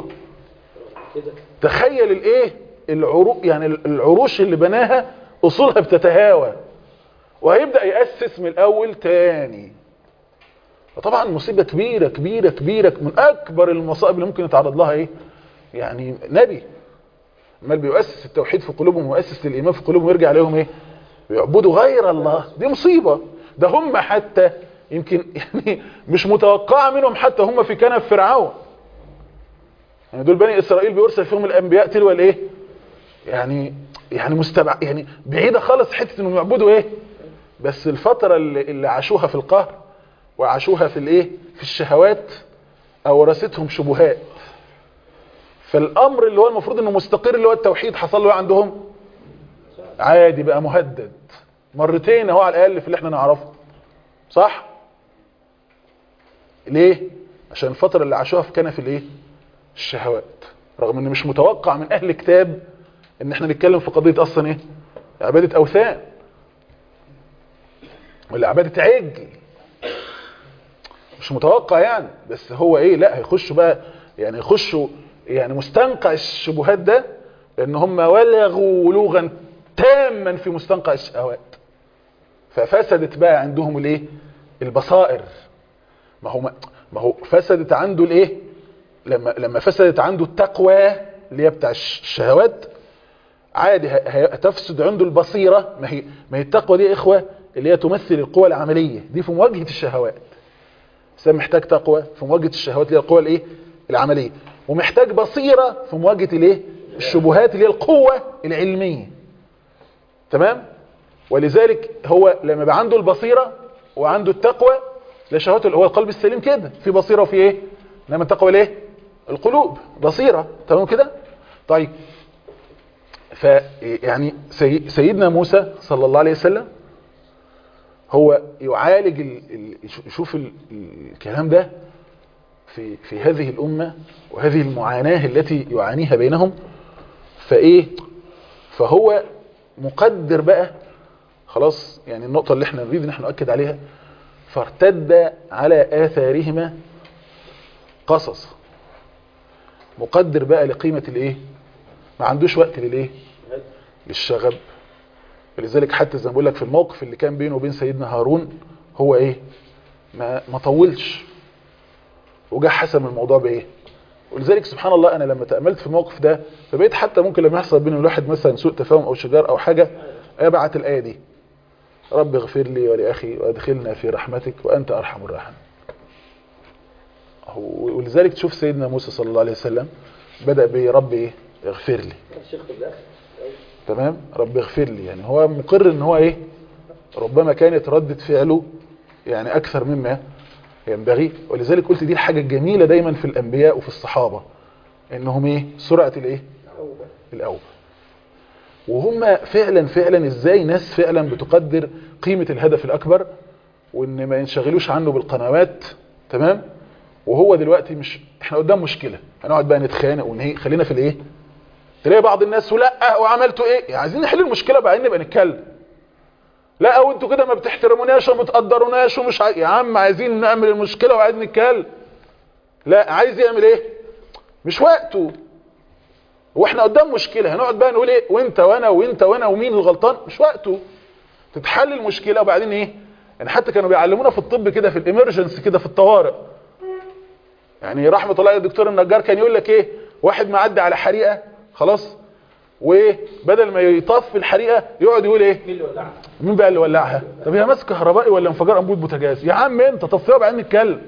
تخيل الايه العروق يعني العروش اللي بناها اصولها بتتهاوى وهيبدأ يأسس من الاول تاني فطبعا مصيبة كبيرة كبيرة كبيرة من اكبر المصائب اللي ممكن يتعرض لها ايه يعني نبي امال بيؤسس التوحيد في قلوبهم ويؤسس الايمان في قلوبهم ويرجع عليهم ايه بيعبدوا غير الله دي مصيبة ده هم حتى يمكن يعني مش متوقعة منهم حتى هم في كنف فرعون يعني دول بني اسرائيل بيرسل فيهم الانبياء تلو الايه يعني يعني مستبع يعني بعيده خالص حته انهم يعبدوا ايه بس الفتره اللي, اللي عاشوها في القهر وعاشوها في الايه في الشهوات اورثتهم شبهات فالامر اللي هو المفروض انه مستقر اللي هو التوحيد حصل له إيه عندهم عادي بقى مهدد مرتين اهو على الاقل في اللي احنا نعرفه صح ليه عشان الفتره اللي عاشوها في كنف الايه الشهوات رغم ان مش متوقع من اهل كتاب ان احنا نتكلم في قضيه اصلا ايه عباده اوثان ولا عباده عجل مش متوقع يعني بس هو ايه لا هيخشوا بقى يعني يخشوا يعني مستنقع الشبهات ده لان هم ولغوا ولوغا تاما في مستنقع الشهوات ففسدت بقى عندهم الايه البصائر ما هو ما هو فسدت عنده الايه لما لما فسدت عنده التقوى اللي هي بتاع الشهوات عادي ه- ه- هتفسد عنده البصيره ما هي ما هي التقوى دي يا اخوه اللي هي تمثل القوى العمليه دي في مواجهه الشهوات الانسان محتاج تقوى في مواجهه الشهوات اللي هي القوى الايه العمليه ومحتاج بصيره في مواجهه الايه الشبهات اللي هي القوه العلميه تمام ولذلك هو لما يبقى عنده البصيره وعنده التقوى لشهوات هو القلب السليم كده في بصيره وفي ايه انما التقوى الايه القلوب بصيره تمام كده طيب ف يعني سي سيدنا موسى صلى الله عليه وسلم هو يعالج ال ال يشوف ال الكلام ده في في هذه الامه وهذه المعاناه التي يعانيها بينهم فايه فهو مقدر بقى خلاص يعني النقطه اللي احنا نريد ان احنا نؤكد عليها فارتد على آثارهما قصص مقدر بقى لقيمة الايه ما عندوش وقت للايه للشغب لذلك حتى زي ما بقول لك في الموقف اللي كان بينه وبين سيدنا هارون هو ايه ما ما طولش وجا حسم الموضوع بايه ولذلك سبحان الله انا لما تاملت في الموقف ده فبقيت حتى ممكن لما يحصل بين الواحد مثلا سوء تفاهم او شجار او حاجه ابعت الايه دي رب اغفر لي ولأخي وادخلنا في رحمتك وأنت أرحم الراحمين ولذلك تشوف سيدنا موسى صلى الله عليه وسلم بدأ برب ايه اغفر لي الشيخ في الاخر تمام رب اغفر لي يعني هو مقر ان هو ايه ربما كانت ردة فعله يعني اكثر مما ينبغي ولذلك قلت دي الحاجة الجميلة دايما في الانبياء وفي الصحابة انهم ايه سرعة الايه الاوبة وهم فعلا فعلا ازاي ناس فعلا بتقدر قيمة الهدف الاكبر وان ما ينشغلوش عنه بالقنوات تمام وهو دلوقتي مش احنا قدام مشكلة هنقعد بقى نتخانق ونهي خلينا في الايه تلاقي بعض الناس لا وعملتوا ايه يعني عايزين نحل المشكلة بعدين نبقى نتكلم لا وانتوا كده ما بتحترموناش وما بتقدروناش ومش ع... يا عم عايزين نعمل المشكلة وعايزين نتكلم لا عايز يعمل ايه مش وقته واحنا قدام مشكلة هنقعد بقى نقول ايه وانت وانا وانت وانا ومين الغلطان مش وقته تتحل المشكلة وبعدين ايه يعني حتى كانوا بيعلمونا في الطب كده في الامرجنس كده في الطوارئ يعني رحمة الله الدكتور النجار كان يقول لك ايه واحد معدي على حريقة خلاص وبدل ما يطفي الحريقة يقعد يقول ايه مين اللي ولعها؟ مين بقى اللي ولعها طب هي ماسك كهربائي ولا انفجار انبوب بوتاجاز يا عم انت طفيها وبعدين نتكلم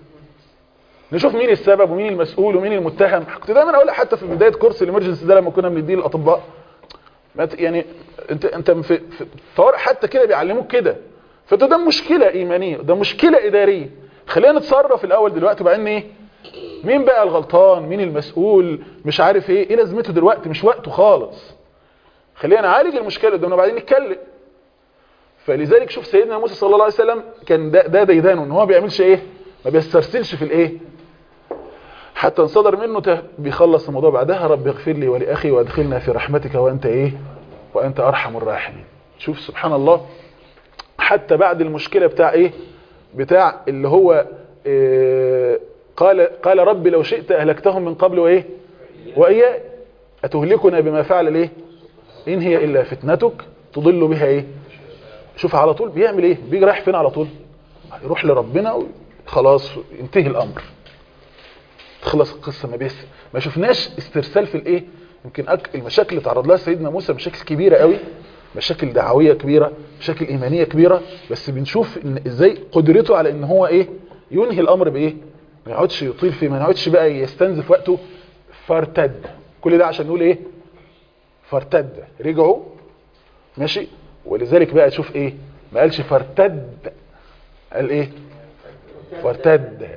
نشوف مين السبب ومين المسؤول ومين المتهم كنت دايما اقول حتى في بدايه كورس الامرجنسي ده لما كنا بنديه للاطباء ما ت- يعني انت انت في في الطوارئ حتى كده بيعلموك كده فانت ده مشكله ايمانيه ده مشكله اداريه خلينا نتصرف الاول دلوقتي وبعدين ايه مين بقى الغلطان مين المسؤول مش عارف ايه ايه لازمته دلوقتي مش وقته خالص خلينا نعالج المشكله قدامنا وبعدين نتكلم فلذلك شوف سيدنا موسى صلى الله عليه وسلم كان ده ده ديدانه ان هو ما بيعملش ايه ما بيسترسلش في الايه حتى انصدر منه ته- بيخلص الموضوع بعدها رب اغفر لي ولاخي وادخلنا في رحمتك وانت ايه وانت ارحم الراحمين شوف سبحان الله حتى بعد المشكله بتاع ايه بتاع اللي هو إيه قال قال رب لو شئت اهلكتهم من قبل وايه واياي اتهلكنا بما فعل الايه ان هي الا فتنتك تضل بها ايه شوف على طول بيعمل ايه بيجي رايح فين على طول يروح لربنا خلاص ينتهي الامر تخلص القصه ما بيس ما شفناش استرسال في الايه يمكن أك... المشاكل اللي تعرض لها سيدنا موسى مشاكل كبيره قوي مشاكل دعويه كبيره مشاكل ايمانيه كبيره بس بنشوف ان ازاي قدرته على ان هو ايه ينهي الامر بايه ما يقعدش يطيل فيه ما يقعدش بقى يستنزف وقته فارتد كل ده عشان نقول ايه فارتد رجعوا ماشي ولذلك بقى تشوف ايه ما قالش فارتد قال ايه فارتد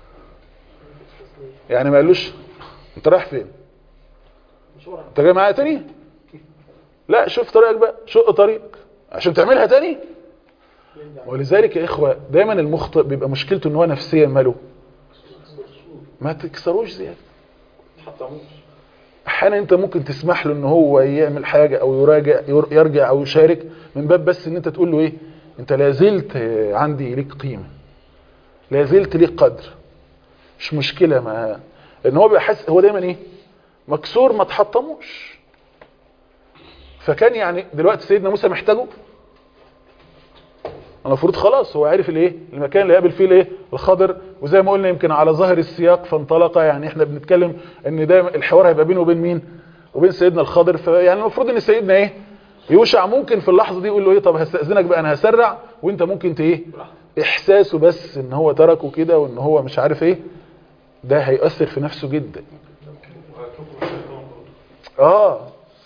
يعني ما قالوش انت رايح فين انت جاي معايا تاني لا شوف طريقك بقى شق طريقك عشان تعملها تاني ولذلك يا اخوة دايما المخطئ بيبقى مشكلته ان هو نفسيا ماله ما تكسروش زيادة احيانا انت ممكن تسمح له ان هو يعمل حاجة او يراجع يرجع او يشارك من باب بس ان انت تقول له ايه انت لازلت عندي ليك قيمة لازلت ليك قدر مش مشكلة ما ان هو بيحس هو دايما ايه مكسور ما تحطموش فكان يعني دلوقتي سيدنا موسى محتاجه المفروض خلاص هو عارف الايه المكان اللي قابل فيه الايه الخضر وزي ما قلنا يمكن على ظاهر السياق فانطلق يعني احنا بنتكلم ان ده الحوار هيبقى بينه وبين مين وبين سيدنا الخضر فيعني المفروض ان سيدنا ايه يوشع ممكن في اللحظه دي يقول له ايه طب هستاذنك بقى انا هسرع وانت ممكن ت ايه احساسه بس ان هو تركه كده وان هو مش عارف ايه ده هيأثر في نفسه جدا اه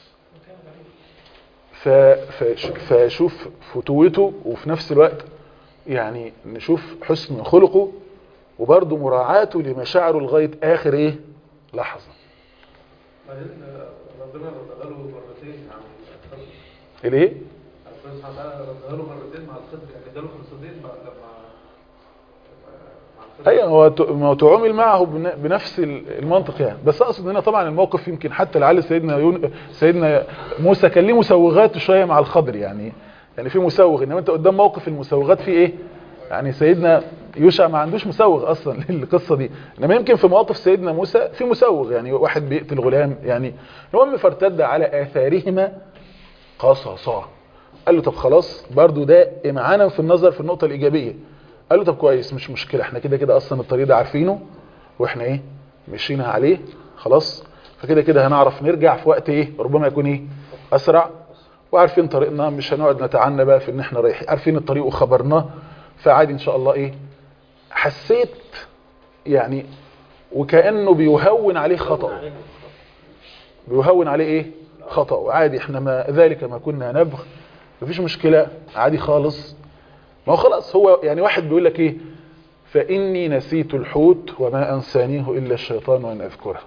ف... فش... فشوف فتوته وفي نفس الوقت يعني نشوف حسن خلقه وبرضه مراعاته لمشاعره لغاية آخر إيه لحظة بعدين ربنا ردها له مرتين عن الخضر الإيه ربنا سبحانه وتعالى ردها له مرتين مع الخضر يعني اداله فرصتين مع لما مع الخضر أيوة هو ت- ما هو تعامل معه بن- بنفس ال- المنطق يعني بس أقصد هنا طبعا الموقف يمكن حتى لعل سيدنا يون... سيدنا موسى كان ليه مسوغات شوية مع الخضر يعني يعني في مسوغ إنما أنت قدام موقف المسوغات فيه إيه يعني سيدنا يوشع ما عندوش مسوغ اصلا للقصه دي انما يمكن في مواقف سيدنا موسى في مسوغ يعني واحد بيقتل غلام يعني المهم فارتد على اثارهما قصصا قال له طب خلاص برضو ده امعانا في النظر في النقطه الايجابيه قال له طب كويس مش مشكله احنا كده كده اصلا الطريق ده عارفينه واحنا ايه مشينا عليه خلاص فكده كده هنعرف نرجع في وقت ايه ربما يكون ايه اسرع وعارفين طريقنا مش هنقعد نتعنى بقى في ان احنا رايحين عارفين الطريق وخبرناه فعادي ان شاء الله ايه حسيت يعني وكأنه بيهون عليه خطأ بيهون عليه ايه خطأ وعادي احنا ما ذلك ما كنا نبغ مفيش مشكلة عادي خالص ما هو خلاص هو يعني واحد بيقول لك ايه فإني نسيت الحوت وما أنسانيه إلا الشيطان وأن أذكره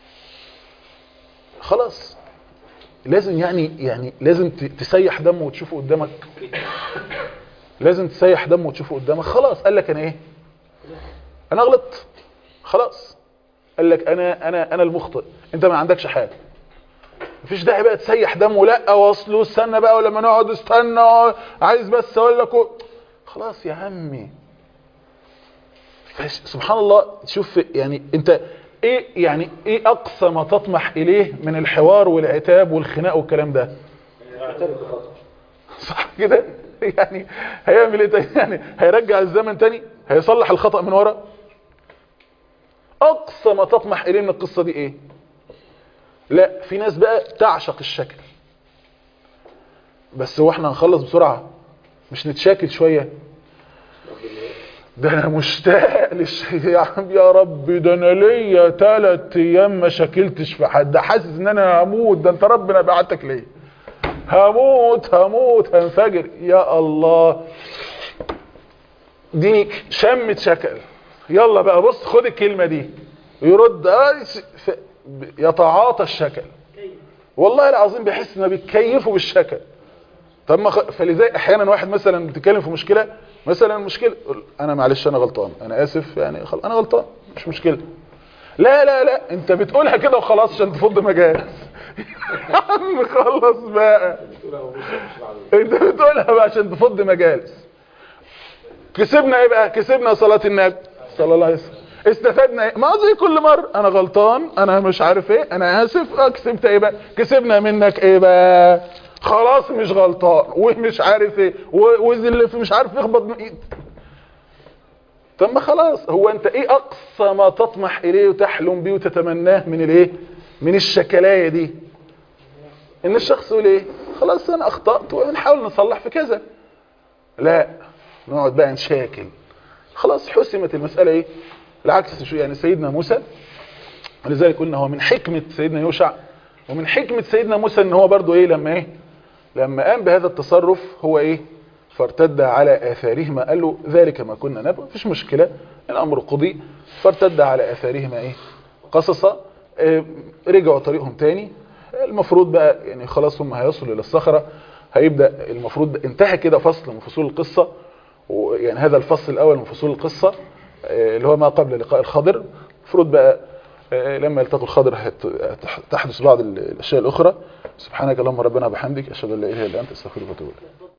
خلاص لازم يعني يعني لازم ت- تسيح دمه وتشوفه قدامك لازم تسيح دمه وتشوفه قدامك خلاص قال لك انا ايه انا غلطت خلاص قال لك انا انا انا المخطئ انت ما عندكش حاجه مفيش داعي بقى تسيح دمه لا واصله استنى بقى ولما نقعد استنى عايز بس اقول لك و- خلاص يا عمي فش- سبحان الله تشوف يعني انت ايه يعني ايه اقصى ما تطمح اليه من الحوار والعتاب والخناق والكلام ده صح كده يعني هيعمل ايه تاني يعني هيرجع الزمن تاني هيصلح الخطأ من ورا اقصى ما تطمح اليه من القصة دي ايه لا في ناس بقى تعشق الشكل بس هو احنا هنخلص بسرعة مش نتشاكل شوية ده انا مشتاق للش... يا عم يا رب ده انا ليا تلات ايام ما شكلتش في حد حاسس ان انا هموت ده انت ربنا بعتك ليه هموت هموت هنفجر يا الله دي شمت شكل يلا بقى بص خد الكلمة دي يرد آه، س- ف- يتعاطى الشكل والله العظيم بيحس انه بيتكيفوا بالشكل طب ما خ... فلذلك احيانا واحد مثلا بتتكلم في مشكله مثلا مشكله يقول انا معلش انا غلطان انا اسف يعني خل... انا غلطان مش مشكله لا لا لا انت بتقولها كده وخلاص عشان تفض مجال يا عم خلص بقى انت بتقولها بقى عشان تفض مجالس كسبنا ايه بقى كسبنا صلاة النبي صلى الله عليه وسلم استفدنا ايه ما زي كل مرة انا غلطان انا مش عارف ايه انا اسف اه كسبت ايه بقى كسبنا منك ايه بقى خلاص مش غلطان ومش عارف ايه و- وزي اللي في مش عارف يخبط من ايد طب ما خلاص هو انت ايه اقصى ما تطمح اليه وتحلم بيه وتتمناه من الايه من الشكلايه دي ان الشخص يقول ايه خلاص انا اخطأت ونحاول نصلح في كذا لا نقعد بقى نشاكل خلاص حسمت المسألة ايه العكس شو يعني سيدنا موسى ولذلك قلنا هو من حكمة سيدنا يوشع ومن حكمة سيدنا موسى ان هو برضو ايه لما ايه لما قام بهذا التصرف هو ايه فارتد على اثارهما قال له ذلك ما كنا نبغي مفيش مشكلة الامر قضي فارتد على اثارهما ايه قصصا آه، رجعوا طريقهم تاني المفروض بقى يعني خلاص هم هيصلوا الى الصخرة هيبدأ المفروض انتهى كده فصل من فصول القصة ويعني هذا الفصل الاول من فصول القصة آه، اللي هو ما قبل لقاء الخضر المفروض بقى آه، لما يلتقوا الخضر هت- هت- تحدث بعض الاشياء الاخرى سبحانك اللهم ربنا وبحمدك اشهد ان لا اله الا انت استغفرك واتوب اليك